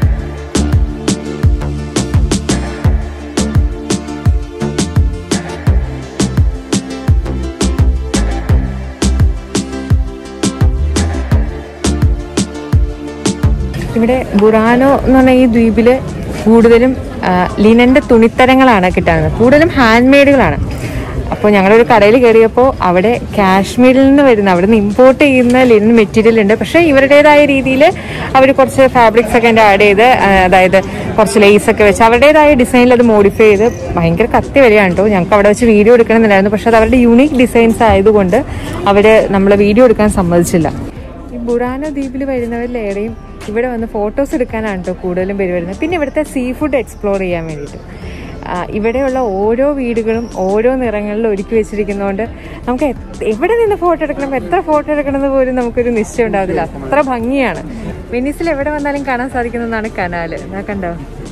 ഇവിടെ ബുറാനോ എന്ന് പറഞ്ഞ ഈ ദ്വീപില് കൂടുതലും ആ, ലിനന്റെ തുണിത്തരങ്ങളാണ് കിട്ടാറുള്ളത് കൂടുതലും ഹാൻഡ് മെയ്ഡുകളാണ് അപ്പോൾ ഞങ്ങളൊരു കടയിൽ കയറിയപ്പോൾ അവിടെ കാശ്മീരിൽ നിന്ന് വരുന്ന അവിടെ നിന്ന് ഇമ്പോർട്ട് ചെയ്യുന്ന ലിനൻ മെറ്റീരിയൽ ഉണ്ട് പക്ഷേ ഇവരുടേതായ രീതിയിൽ അവർ കുറച്ച് ഫാബ്രിക്സ് ഒക്കെ അതിൻ്റെ ആഡ് ചെയ്ത് ആ, അതായത് കുറച്ച് ലേസ് ഒക്കെ വെച്ച് അവരുടേതായ ഡിസൈനിൽ അത് മോഡിഫൈ ചെയ്ത് ഭയങ്കര കത്തി വരികയാണ് കേട്ടോ ഞങ്ങൾക്ക് അവിടെ വെച്ച് വീഡിയോ എടുക്കണമെന്നുണ്ടായിരുന്നു പക്ഷേ അത് അവരുടെ യുണീക്ക് ഡിസൈൻസ് ആയതുകൊണ്ട് അവർ നമ്മൾ വീഡിയോ എടുക്കാൻ സമ്മതിച്ചില്ല ഈ ബുറാനോ ദ്വീപിൽ വരുന്നവരിലേറെയും ഇവിടെ വന്ന് ഫോട്ടോസ് എടുക്കാനാണ് കേട്ടോ കൂടുതലും പേര് വരുന്നത് പിന്നെ ഇവിടുത്തെ സീ ഫുഡ് എക്സ്പ്ലോർ ചെയ്യാൻ വേണ്ടിയിട്ട് ആ, ഇവിടെയുള്ള ഓരോ വീടുകളും ഓരോ നിറങ്ങളിൽ ഒരുക്കി വെച്ചിരിക്കുന്നതുകൊണ്ട് നമുക്ക് എത്- എവിടെ നിന്ന് ഫോട്ടോ എടുക്കണം എത്ര ഫോട്ടോ എടുക്കണമെന്ന് പോലും നമുക്കൊരു നിശ്ചയം ഉണ്ടാവില്ല അത്ര ഭംഗിയാണ് വെനീസിൽ എവിടെ വന്നാലും കാണാൻ സാധിക്കുന്നതാണ് കനാല് ഇതാ കണ്ടോ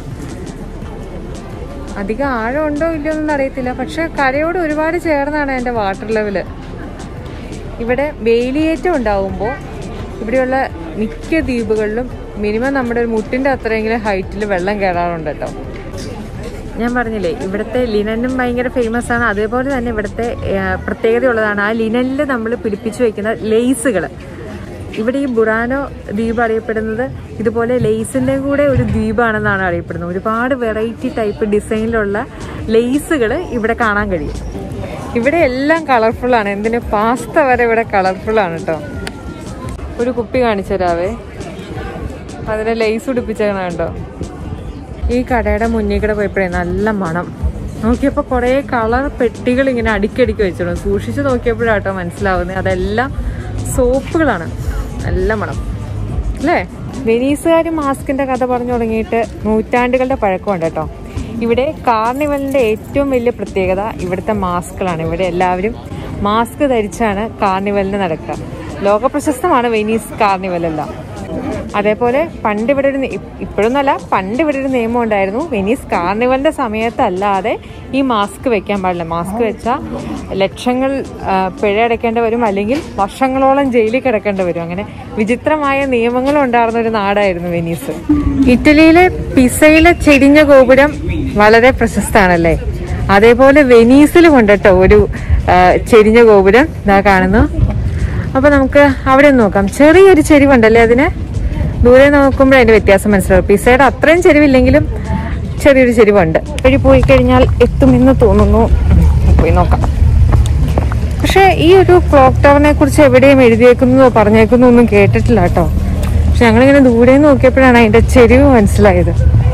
അധികം ആഴം ഉണ്ടോ ഇല്ലയോ എന്നൊന്നും അറിയത്തില്ല പക്ഷെ കരയോട് ഒരുപാട് ചേർന്നാണ് എൻ്റെ വാട്ടർ ലെവല് ഇവിടെ വേലിയേറ്റം ഉണ്ടാവുമ്പോൾ ഇവിടെയുള്ള മിക്ക ദ്വീപുകളിലും മിനിമം നമ്മുടെ ഒരു മുട്ടിൻ്റെ അത്രയെങ്കിലും ഹൈറ്റിൽ വെള്ളം കയറാറുണ്ട് കേട്ടോ ഞാൻ പറഞ്ഞില്ലേ ഇവിടുത്തെ ലിനനും ഭയങ്കര ഫേമസ് ആണ് അതേപോലെ തന്നെ ഇവിടുത്തെ ആ, പ്രത്യേകതയുള്ളതാണ് ആ ലിനനിൽ നമ്മൾ പിടിപ്പിച്ചു വെക്കുന്ന ലേസുകൾ ഇവിടെ ഈ ബുറാനോ ദ്വീപ് അറിയപ്പെടുന്നത് ഇതുപോലെ ലേസിൻ്റെ കൂടെ ഒരു ദ്വീപാണെന്നാണ് അറിയപ്പെടുന്നത് ഒരുപാട് വെറൈറ്റി ടൈപ്പ് ഡിസൈനിലുള്ള ലേസുകൾ ഇവിടെ കാണാൻ കഴിയും ഇവിടെ എല്ലാം കളർഫുൾ ആണ് എന്തിന് പാസ്ത വരെ ഇവിടെ കളർഫുൾ ആണ് കേട്ടോ ഒരു കുപ്പി കാണിച്ചു തരാവേ അതിനെ ലേസ് ഉടുപ്പിച്ചേക്കണ കണ്ടോ ഈ കടയുടെ മുന്നിൽ കൂടെ പോയപ്പോഴേ നല്ല മണം നോക്കിയപ്പോൾ കുറേ കളർ പെട്ടികൾ ഇങ്ങനെ അടുക്കടുക്കി വെച്ചിട്ടുണ്ട് സൂക്ഷിച്ച് നോക്കിയപ്പോഴാട്ടോ മനസ്സിലാവുന്നത് അതെല്ലാം സോപ്പുകളാണ് നല്ല മണം അല്ലേ വെനീസുകാർ മാസ്കിന്റെ കഥ പറഞ്ഞു തുടങ്ങിയിട്ട് നൂറ്റാണ്ടുകളുടെ പഴക്കമുണ്ട് കേട്ടോ ഇവിടെ കാർണിവലിന്റെ ഏറ്റവും വലിയ പ്രത്യേകത ഇവിടുത്തെ മാസ്കുകളാണ് ഇവിടെ എല്ലാവരും മാസ്ക് ധരിച്ചാണ് കാർണിവലിന് നടക്കുക ലോകപ്രശസ്തമാണ് വെനീസ് കാർണിവലെല്ലാം അതേപോലെ പണ്ട് ഇവിടെ ഒരു നി- ഇപ്പോഴൊന്നുമല്ല പണ്ട് ഇവിടെ ഒരു നിയമം ഉണ്ടായിരുന്നു വെനീസ് കാർണിവലിന്റെ സമയത്തല്ലാതെ ഈ മാസ്ക് വെക്കാൻ പാടില്ല മാസ്ക് വെച്ചാൽ ലക്ഷങ്ങൾ ആ, പിഴ അടയ്ക്കേണ്ടി വരും അല്ലെങ്കിൽ വർഷങ്ങളോളം ജയിലിൽ കിടക്കേണ്ടി വരും അങ്ങനെ വിചിത്രമായ നിയമങ്ങൾ ഉണ്ടായിരുന്ന ഒരു നാടായിരുന്നു വെനീസ് ഇറ്റലിയിലെ പിസയിലെ ചെരിഞ്ഞ ഗോപുരം വളരെ പ്രശസ്തമാണല്ലേ അതേപോലെ വെനീസിൽ കൊണ്ടിട്ടോ ഒരു ആ, ചെരിഞ്ഞ ഗോപുരം ഇതാ കാണുന്നു അപ്പൊ നമുക്ക് അവിടെ ഒന്ന് നോക്കാം ചെറിയൊരു ചെരിവുണ്ടല്ലേ അതിന് ദൂരെ നോക്കുമ്പോൾ അതിന്റെ വ്യത്യാസം മനസ്സിലാവും പിസയുടെ അത്രയും ചെരിവില്ലെങ്കിലും ചെറിയൊരു ചെരിവുണ്ട് വഴി പോയി കഴിഞ്ഞാൽ എത്തുമെന്ന് തോന്നുന്നു പോയി നോക്കാം പക്ഷെ ഈ ഒരു ക്ലോക്ക് ടവറിനെ കുറിച്ച് എവിടെയും എഴുതിയേക്കുന്നതോ പറഞ്ഞേക്കുന്നതോ ഒന്നും കേട്ടിട്ടില്ല കേട്ടോ പക്ഷെ ഞങ്ങളിങ്ങനെ ദൂരെ നിന്ന് നോക്കിയപ്പോഴാണ് അതിന്റെ ചെരിവ് മനസ്സിലായത്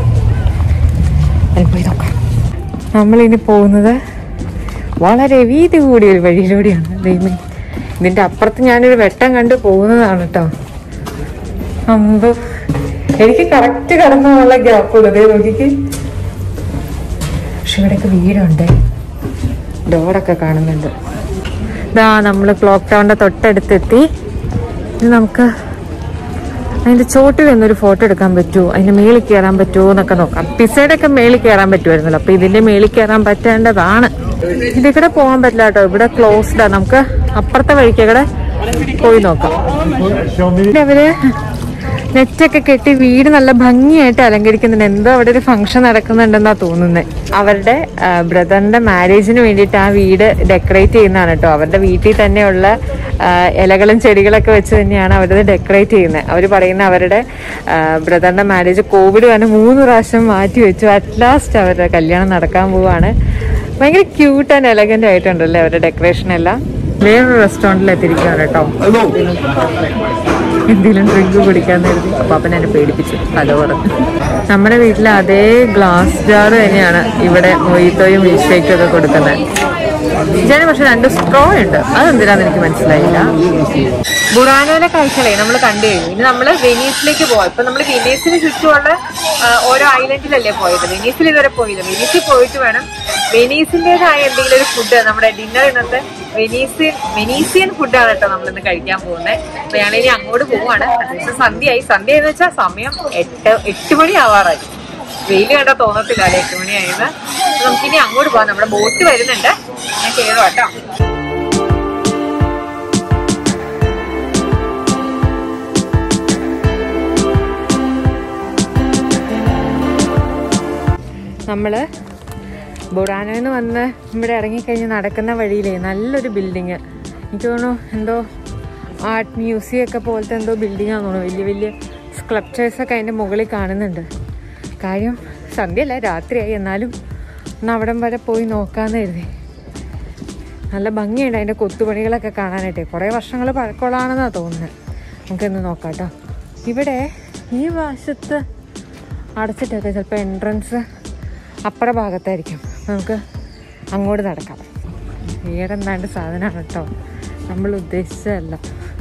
അതിൽ പോയി നോക്കാം നമ്മളിനി പോകുന്നത് വളരെ വീതി കൂടിയ ഒരു വഴിയിലൂടെയാണ് ദൈവമേ ഇതിന്റെ അപ്പുറത്ത് ഞാനൊരു വെട്ടം കണ്ട് പോകുന്നതാണ് കേട്ടോ അമ്പോ എനിക്ക് കറക്റ്റ് കടന്നുള്ള ഗ്യാപ്പ് ഉള്ളത് നോക്കിക്ക് പക്ഷെ ഇവിടെയൊക്കെ വീടുണ്ട് ഡോറൊക്കെ കാണുന്നുണ്ട് ഇതാ നമ്മൾ ക്ലോക്ക് ടവറിന്റെ തൊട്ടടുത്തെത്തി ഇനി നമുക്ക് അതിന്റെ ചോട്ടിൽ നിന്നൊരു ഫോട്ടോ എടുക്കാൻ പറ്റുമോ അതിന്റെ മേളിൽ കയറാൻ പറ്റുമോ എന്നൊക്കെ നോക്കാം പിസയുടെ ഒക്കെ മേളിൽ കയറാൻ പറ്റുമായിരുന്നല്ലോ അപ്പൊ ഇതിന്റെ മേളിൽ കയറാൻ പറ്റേണ്ടതാണ് ഇതിൽ കൂടെ പോകാൻ പറ്റില്ല കേട്ടോ ഇവിടെ ക്ലോസ്ഡാ നമുക്ക് അപ്പുറത്തെ വഴിക്കൂടെ പോയി നോക്കാം ഇവിടെ അവര് നെറ്റൊക്കെ കെട്ടി വീട് നല്ല ഭംഗിയായിട്ട് അലങ്കരിക്കുന്നുണ്ട് എന്തോ അവിടെ ഒരു ഫംഗ്ഷൻ നടക്കുന്നുണ്ടെന്നാ തോന്നുന്നത് അവരുടെ ബ്രദറിന്റെ മാരേജിന് വേണ്ടിയിട്ട് ആ വീട് ഡെക്കറേറ്റ് ചെയ്യുന്നതാണ് കേട്ടോ അവരുടെ വീട്ടിൽ തന്നെയുള്ള ആ, ഇലകളും ചെടികളൊക്കെ വെച്ച് തന്നെയാണ് അവരത് ഡെക്കറേറ്റ് ചെയ്യുന്നത് അവർ പറയുന്ന അവരുടെ ബ്രദറിന്റെ മാരേജ് കോവിഡ് കാരണം മൂന്ന് പ്രാവശ്യം മാറ്റി വെച്ചു അറ്റ് ലാസ്റ്റ് അവരുടെ കല്യാണം നടക്കാൻ പോവാണ് ഭയങ്കര ക്യൂട്ട് ആൻഡ് എലഗന്റ് ആയിട്ടുണ്ടല്ലേ അവരുടെ ഡെക്കറേഷൻ എല്ലാം വേറൊരു റെസ്റ്റോറൻറ്റിൽ എത്തിയിരിക്കുകയാണ് കേട്ടോ എന്തെങ്കിലും ഡ്രിങ്ക് കുടിക്കാൻ കരുതി പാപ്പൻ എന്നെ പേടിപ്പിച്ചു ഹലോ പറഞ്ഞു നമ്മുടെ വീട്ടിലെ അതേ ഗ്ലാസ് ജാർ തന്നെയാണ് ഇവിടെ മൊയ്ത്തോയും മിൽഷേക്കും ഒക്കെ കൊടുക്കുന്നത് ഇതിന് പക്ഷെ രണ്ട് സ്ട്രോ ഉണ്ട് അതെന്തിനാന്ന് എനിക്ക് മനസ്സിലായില്ല ബുറാനോയിലെ കാഴ്ചകളെ നമ്മൾ കണ്ടു കഴിഞ്ഞു ഇനി നമ്മൾ വെനീസിലേക്ക് പോവാം ഇപ്പൊ നമ്മൾ വെനീസിന് ചുറ്റുമുള്ള ആ, ഓരോ ഐലൻഡിലല്ലേ പോയത് വെനീസിൽ ഇതുവരെ പോയില്ല വെനീസിൽ പോയിട്ട് വേണം വെനീസിന്റേതായ എന്തെങ്കിലും ഒരു ഫുഡ് നമ്മുടെ ഡിന്നർ ഇന്നത്തെ വെനീസിയൻ വെനീസിയൻ ഫുഡാണ് കേട്ടോ നമ്മൾ ഇന്ന് കഴിക്കാൻ പോകുന്നത് അപ്പൊ ഞങ്ങൾ ഇനി അങ്ങോട്ട് പോവാണ് അത്യാവശ്യം സന്ധ്യയായി സന്ധ്യ എന്ന് വെച്ചാൽ സമയം എട്ട് എട്ട് മണി ആവാറായി വെയിൽ കണ്ടാൽ തോന്നത്തില്ല അല്ലെ എട്ട് മണിയായത് അപ്പൊ നമുക്കിനി അങ്ങോട്ട് പോവാം നമ്മുടെ ബോട്ട് വരുന്നുണ്ട് ഞാൻ കയറും കേട്ടോ നമ്മള് ബൊറാനോയിൽ നിന്ന് വന്ന് ഇവിടെ ഇറങ്ങിക്കഴിഞ്ഞ് നടക്കുന്ന വഴിയിലേ നല്ലൊരു ബിൽഡിങ് എനിക്ക് തോന്നുന്നു എന്തോ ആർട്ട് മ്യൂസിയം ഒക്കെ പോലത്തെ എന്തോ ബിൽഡിംഗ് ആണെന്ന് തോന്നുന്നു വലിയ വലിയ സ്ക്ലപ്ചേഴ്സ് ഒക്കെ അതിൻ്റെ മുകളിൽ കാണുന്നുണ്ട് കാര്യം സന്ധ്യയല്ല രാത്രിയായി എന്നാലും ഒന്ന് അവിടം വരെ പോയി നോക്കാമെന്ന് കരുതി നല്ല ഭംഗിയുണ്ട് അതിൻ്റെ കൊത്തുപണികളൊക്കെ കാണാനായിട്ട് കുറേ വർഷങ്ങൾ പഴക്കമുള്ളതാണെന്നാണ് തോന്നുന്നത് നമുക്കൊന്ന് നോക്കാം കേട്ടോ ഇവിടെ ഈ വശത്ത് അടച്ചിട്ടൊക്കെ ചിലപ്പോൾ എൻട്രൻസ് അപ്പുറ ഭാഗത്തായിരിക്കും അപ്പോൾ നമുക്ക് അങ്ങോട്ട് നടക്കാം വേറെ എന്താണ്ട് സാധനമാണ് കേട്ടോ നമ്മൾ ഉദ്ദേശിച്ചതല്ല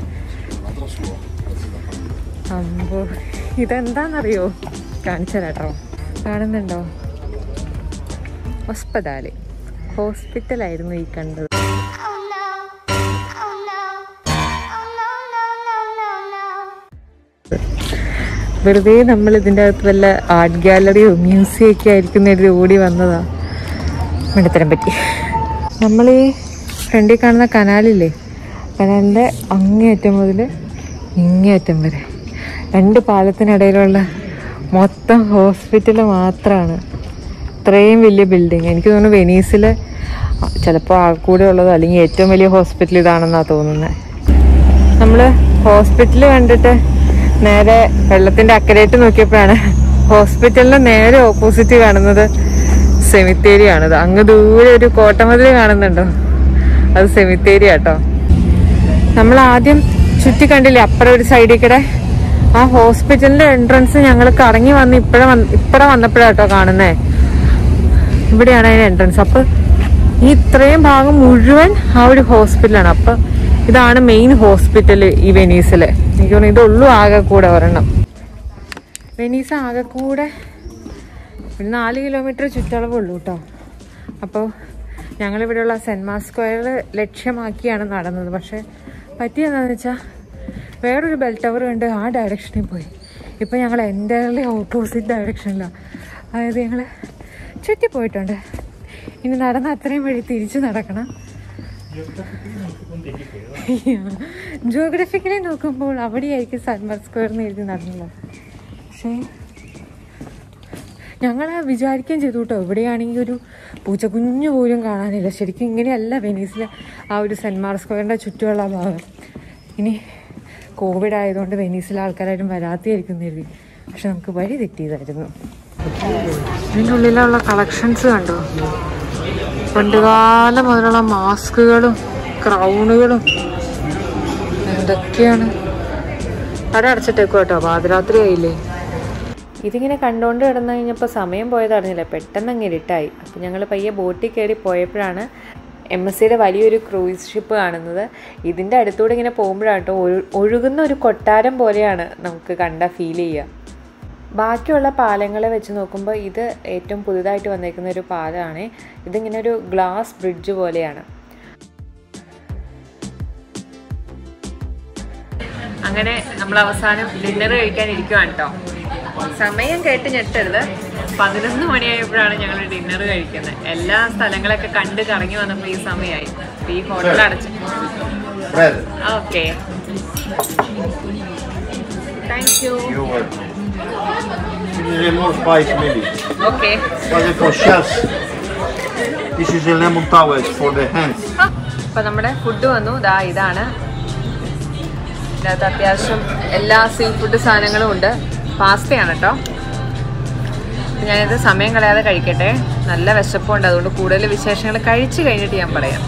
അമ്പോ ഇതെന്താണെന്നറിയോ കാണിച്ചു തരാം കേട്ടോ കാണുന്നുണ്ടോ ഹോസ്പിറ്റാല് ഹോസ്പിറ്റലായിരുന്നു ഈ കണ്ടത് Oh no. Oh no. Oh no, no, no, no, no. വെറുതെ നമ്മൾ ഇതിൻ്റെ അകത്ത് വല്ല ആർട്ട് ഗാലറിയോ മ്യൂസിയം ഒക്കെ ആയിരിക്കും എന്ന് കരുതി ഓടി വന്നതാ മിണ്ടത്തരം പറ്റി നമ്മൾ ഈ ഫ്രണ്ടിൽ കാണുന്ന കനാലില്ലേ കനാലിൻ്റെ അങ്ങേയറ്റം മുതൽ ഇങ്ങേയറ്റം വരെ രണ്ട് പാലത്തിനിടയിലുള്ള മൊത്തം ഹോസ്പിറ്റൽ മാത്രമാണ് ഇത്രയും വലിയ ബിൽഡിങ് എനിക്ക് തോന്നുന്നു വെനീസിൽ ചിലപ്പോൾ ആൾക്കൂടെ ഉള്ളതോ അല്ലെങ്കിൽ ഏറ്റവും വലിയ ഹോസ്പിറ്റൽ ഇതാണെന്നാണ് തോന്നുന്നത് നമ്മൾ ഹോസ്പിറ്റൽ കണ്ടിട്ട് നേരെ വെള്ളത്തിന്റെ അക്കരയിട്ട് നോക്കിയപ്പോഴാണ് ഹോസ്പിറ്റലിന് നേരെ ഓപ്പോസിറ്റ് കാണുന്നത് സെമിത്തേരി ആണത് അങ്ങ് ദൂരെ ഒരു കോട്ടമതിൽ കാണുന്നുണ്ടോ അത് സെമിത്തേരി ആട്ടോ നമ്മൾ ആദ്യം ചുറ്റി കണ്ടില്ലേ അപ്പുറം ഒരു സൈഡിൽ കൂടെ ആ ഹോസ്പിറ്റലിന്റെ എൻട്രൻസ് ഞങ്ങൾ കറങ്ങി വന്ന് ഇപ്പഴ ഇപ്പഴ വന്നപ്പോഴാട്ടോ കാണുന്നേ ഇവിടെയാണ് അതിന് എൻട്രൻസ് അപ്പൊ ഈ ഇത്രയും ഭാഗം മുഴുവൻ ആ ഒരു ഹോസ്പിറ്റലാണ് അപ്പൊ ഇതാണ് മെയിൻ ഹോസ്പിറ്റൽ ഈ വെനീസില് എനിക്ക് തോന്നുന്നു ഇതുള്ളൂ ആകെ കൂടെ ഒരെണ്ണം വെനീസ് ആകെ കൂടെ ഒരു നാല് കിലോമീറ്റർ ചുറ്റളവുള്ളൂ കേട്ടോ അപ്പോൾ ഞങ്ങളിവിടെയുള്ള സെൻറ് മാസ് സ്ക്വയർ ലക്ഷ്യമാക്കിയാണ് നടന്നത് പക്ഷേ പറ്റിയെന്താണെന്ന് വെച്ചാൽ വേറൊരു ബെൽ ടവർ കണ്ട് ആ ഡയറക്ഷനിൽ പോയി ഇപ്പം ഞങ്ങൾ എൻ്റയർലി ഓപ്പോസിറ്റ് ഡയറക്ഷനിലാണ് അതായത് ഞങ്ങൾ ചുറ്റിപ്പോയിട്ടുണ്ട് ഇനി നടന്ന് അത്രയും വഴി തിരിച്ച് നടക്കണം ജോഗ്രഫിക്കലി നോക്കുമ്പോൾ അവിടെയായിരിക്കും സൺമർ സ്ക്വയർ എന്ന് എഴുതി നടന്നത് പക്ഷേ ഞങ്ങൾ വിചാരിക്കുകയും ചെയ്തു കേട്ടോ ഇവിടെയാണെങ്കിൽ ഒരു പൂച്ചക്കുഞ്ഞു പോലും കാണാനില്ല ശരിക്കും ഇങ്ങനെയല്ല വെനീസിലെ ആ ഒരു സെൻറ് മാർ സ്ക്വയറിൻ്റെ ചുറ്റുമുള്ള ആ ഭാഗം ഇനി കോവിഡ് ആയതുകൊണ്ട് വെനീസിലെ ആൾക്കാരാരും വരാത്തയായിരിക്കും എന്ന് കരുതി പക്ഷെ നമുക്ക് വഴി തെറ്റിയതായിരുന്നു ഇതിൻ്റെ ഉള്ളിലുള്ള കളക്ഷൻസ് കണ്ടോ പണ്ടുകാലം മുതലുള്ള മാസ്കുകളും ക്രൗണുകളും എന്തൊക്കെയാണ് കട അടച്ചിട്ടേക്കും കേട്ടോ പാതിരാത്രി ആയില്ലേ ഇതിങ്ങനെ കണ്ടുകൊണ്ട് കിടന്നു കഴിഞ്ഞപ്പോൾ സമയം പോയത് അറിഞ്ഞില്ല പെട്ടെന്ന് അങ്ങ് ഇരുട്ടായി അപ്പോൾ ഞങ്ങൾ പയ്യെ ബോട്ടിൽ കയറി പോയപ്പോഴാണ് എം എസ് സിയുടെ വലിയൊരു ക്രൂയിസ് ഷിപ്പ് കാണുന്നത് ഇതിൻ്റെ അടുത്തൂടെ ഇങ്ങനെ പോകുമ്പോഴാണ് കേട്ടോ ഒഴു- ഒഴുകുന്ന ഒരു കൊട്ടാരം പോലെയാണ് നമുക്ക് കണ്ട ഫീൽ ചെയ്യുക ബാക്കിയുള്ള പാലങ്ങളെ വെച്ച് നോക്കുമ്പോൾ ഇത് ഏറ്റവും പുതുതായിട്ട് വന്നേക്കുന്ന ഒരു പാലമാണ് ഇതിങ്ങനെ ഒരു ഗ്ലാസ് ബ്രിഡ്ജ് പോലെയാണ് അങ്ങനെ നമ്മൾ അവസാനം ഡിന്നർ കഴിക്കാൻ ഇരിക്കുവാണ് കേട്ടോ സമയം കേട്ട് ഞെട്ടരുത് പതിനൊന്ന് മണിയായപ്പോഴാണ് ഞങ്ങൾ ഡിന്നർ കഴിക്കുന്നത് എല്ലാ സ്ഥലങ്ങളൊക്കെ കണ്ട് കറങ്ങി വന്നപ്പോൾ ഈ സമയമായി അപ്പൊ ഈ ഹോട്ടൽ അടച്ചു Bread. Okay thank you You're welcome. This is a more spice maybe. Okay But it's for chefs. This is a lemon towel for the hands. അപ്പൊ നമ്മുടെ ഫുഡ് വന്നു ദാ ഇതാണ് ഇതിനകത്ത് അത്യാവശ്യം എല്ലാ സീ ഫുഡ് സാധനങ്ങളും ഉണ്ട് പാസ്തയാണ് കേട്ടോ അപ്പൊ ഞാനിത് സമയം കളയാതെ കഴിക്കട്ടെ നല്ല വിശപ്പുണ്ട് അതുകൊണ്ട് കൂടുതൽ വിശേഷങ്ങൾ കഴിച്ചു കഴിഞ്ഞിട്ട് ഞാൻ പറയാം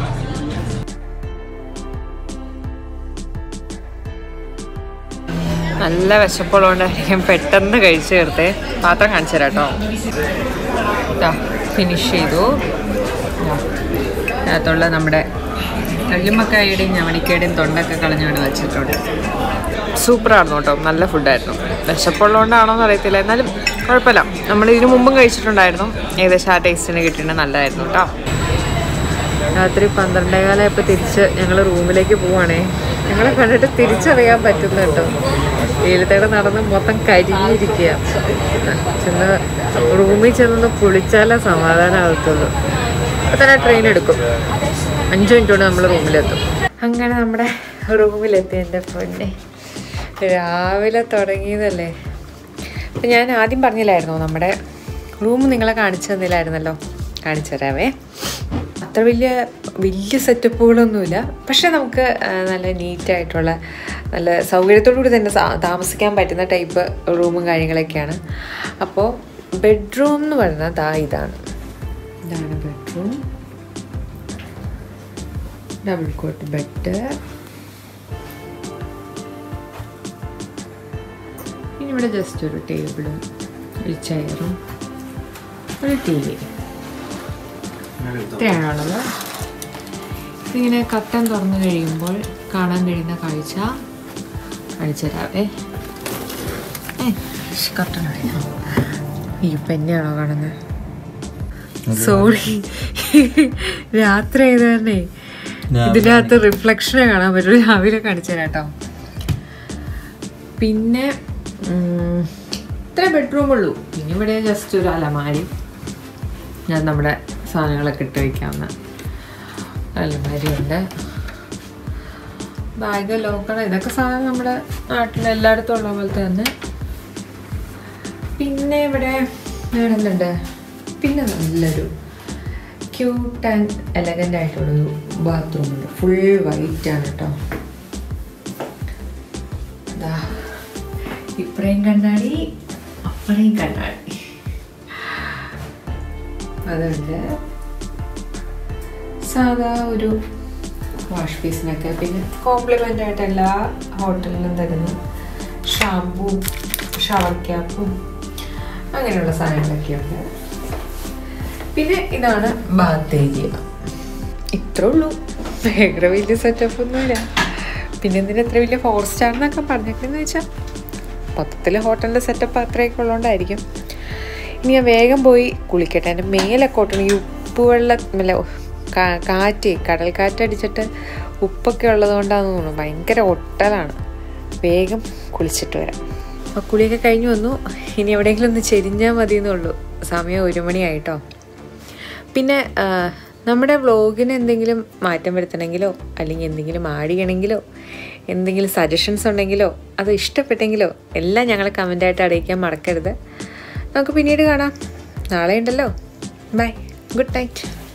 നല്ല വിശപ്പുള്ളതുകൊണ്ടായിരിക്കും പെട്ടെന്ന് കഴിച്ചു തീർത്തേ പാത്രം കാണിച്ചു തരാം കേട്ടോ ഫിനിഷ് ചെയ്തു ദാ, അതിനകത്തുള്ള നമ്മുടെ കല്ലുമ്മക്കായുടെയും ഞവണിക്കയുടെയും തൊണ്ടൊക്കെ കളഞ്ഞാണ് വെച്ചിട്ടുണ്ട് സൂപ്പറായിരുന്നു കേട്ടോ നല്ല ഫുഡായിരുന്നു വിശപ്പുള്ളതുകൊണ്ടാണോ എന്ന് അറിയത്തില്ല എന്നാലും കുഴപ്പമില്ല നമ്മൾ ഇതിനു മുമ്പും കഴിച്ചിട്ടുണ്ടായിരുന്നു ഏകദേശം ആ ടേസ്റ്റിന് കിട്ടിയിട്ട് നല്ലതായിരുന്നു കേട്ടോ രാത്രി പന്ത്രണ്ടേകാലായപ്പോൾ തിരിച്ച് ഞങ്ങൾ റൂമിലേക്ക് പോവാണേ ഞങ്ങളെ കണ്ടിട്ട് തിരിച്ചറിയാൻ പറ്റുന്നു കേട്ടോ വെയിലത്തേടെ നടന്ന് മൊത്തം കരിഞ്ഞിരിക്കുക ചെന്ന് റൂമിൽ ചെന്നൊന്ന് കുളിച്ചാലേ സമാധാനമാകത്തുള്ളൂ അപ്പോൾ തന്നെ ട്രെയിൻ എടുക്കും അഞ്ച് മിനിറ്റ് കൊണ്ട് നമ്മൾ റൂമിലെത്തും അങ്ങനെ നമ്മുടെ റൂമിലെത്തി എൻ്റെ പൊന്നെ രാവിലെ തുടങ്ങിയതല്ലേ അപ്പം ഞാൻ ആദ്യം പറഞ്ഞില്ലായിരുന്നോ നമ്മുടെ റൂം നിങ്ങളെ കാണിച്ചു തന്നില്ലായിരുന്നല്ലോ കാണിച്ചു തരാവേ അത്ര വലിയ വലിയ സെറ്റപ്പുകളൊന്നുമില്ല പക്ഷെ നമുക്ക് ആ, നല്ല നീറ്റായിട്ടുള്ള നല്ല സൗകര്യത്തോടു കൂടി തന്നെ സാ- താമസിക്കാൻ പറ്റുന്ന ടൈപ്പ് റൂമും കാര്യങ്ങളൊക്കെയാണ് അപ്പോൾ ബെഡ്റൂം എന്ന് പറയുന്നത് ദാ ഇതാണ് ഇതാണ് ബെഡ്റൂം ഡബിൾ കോട്ട് ബെഡ് പിന്നെ ഇവിടെ ജസ്റ്റ് ഒരു ടേബിളും ഒരു ചെയറും ഒരു ടി വി ഇത്രയാണുള്ളത് ഇതിങ്ങനെ കട്ടൻ തുറന്നു കഴിയുമ്പോൾ കാണാൻ കഴിയുന്ന കാഴ്ച കാണിച്ചു തരാവേ ഏ, ശ്ശ്, കട്ടൻ അടയ്ക്കാം. ഈ പെന്നെയാണോ കാണുന്നത് സോറി രാത്രി ആയത് തന്നെ ഇതിനകത്ത് റിഫ്ലക്ഷനെ കാണാൻ പറ്റും രാവിലെ കാണിച്ചു തരാം കേട്ടോ പിന്നെ ഉം, ഇത്ര ബെഡ്റൂം ഉള്ളൂ പിന്നെ ഇവിടെ ജസ്റ്റ് ഒരു അലമാരി ഞാൻ നമ്മുടെ സാധനങ്ങളൊക്കെ ഇട്ട് വയ്ക്കാവുന്ന അലമാരി ഉണ്ട് ബാഗ് ലോക്കർ ഇതൊക്കെ സാധനം നമ്മുടെ നാട്ടിൽ എല്ലായിടത്തും ഉള്ള പോലത്തെ തന്നെ പിന്നെ ഇവിടെ വേറെ എന്തുണ്ട് പിന്നെ നല്ലൊരു ക്യൂട്ട് ആൻഡ് എലഗൻ്റ് ആയിട്ടുള്ളൊരു ബാത്റൂം ഉണ്ട് ഫുൾ വൈറ്റ് ആണ് കേട്ടോ ദാ ഇപ്പറേയും കണ്ണാടി അപ്പറേയും കണ്ണാടി അതുണ്ട് സാധാ ഒരു വാഷ് പീസിനൊക്കെ പിന്നെ കോംപ്ലിമെൻ്റ് ആയിട്ട് എല്ലാ ഹോട്ടലിലും തരുന്നു ഷാമ്പൂ ഷവർ ക്യാപ്പും അങ്ങനെയുള്ള സാധനങ്ങളൊക്കെയുണ്ട് പിന്നെ ഇതാണ് ബാത്ത് ഏരിയ ഇത്രേ ഉള്ളൂ ഭയങ്കര വലിയ സെറ്റപ്പ് ഒന്നുമില്ല പിന്നെ എന്തിനാ എത്ര വലിയ ഫോർ സ്റ്റാർ എന്നൊക്കെ പറഞ്ഞേക്കെന്ന് വെച്ചാൽ മൊത്തത്തിൽ ഹോട്ടലിൻ്റെ സെറ്റപ്പ് അത്രയൊക്കെ ഉള്ളതുകൊണ്ടായിരിക്കും ഇനി ഞാൻ വേഗം പോയി കുളിക്കട്ടെ എൻ്റെ മേലൊക്കെ ഒട്ടണം ഈ ഉപ്പ് വെള്ളം അല്ല കാ- കാറ്റ് കടൽ കാറ്റടിച്ചിട്ട് ഉപ്പൊക്കെ ഉള്ളത് കൊണ്ടാണെന്ന് തോന്നുന്നു ഭയങ്കര ഒട്ടലാണ് വേഗം കുളിച്ചിട്ട് വരാം അപ്പോൾ കുളിയൊക്കെ കഴിഞ്ഞു വന്നു ഇനി എവിടെയെങ്കിലും ഒന്ന് ചെരിഞ്ഞാൽ മതി എന്നുള്ളൂ സമയം ഒരു മണിയായിട്ടോ പിന്നെ ആ, നമ്മുടെ വ്ളോഗിന് എന്തെങ്കിലും മാറ്റം വരുത്തണമെങ്കിലോ അല്ലെങ്കിൽ എന്തെങ്കിലും ആഡ് ചെയ്യണമെങ്കിലോ എന്തെങ്കിലും സജഷൻസ് ഉണ്ടെങ്കിലോ അത് ഇഷ്ടപ്പെട്ടെങ്കിലോ എല്ലാം ഞങ്ങളെ കമൻ്റായിട്ട് അറിയിക്കാൻ മറക്കരുത് നമുക്ക് പിന്നീട് കാണാം നാളെ ഉണ്ടല്ലോ ബൈ ഗുഡ് നൈറ്റ്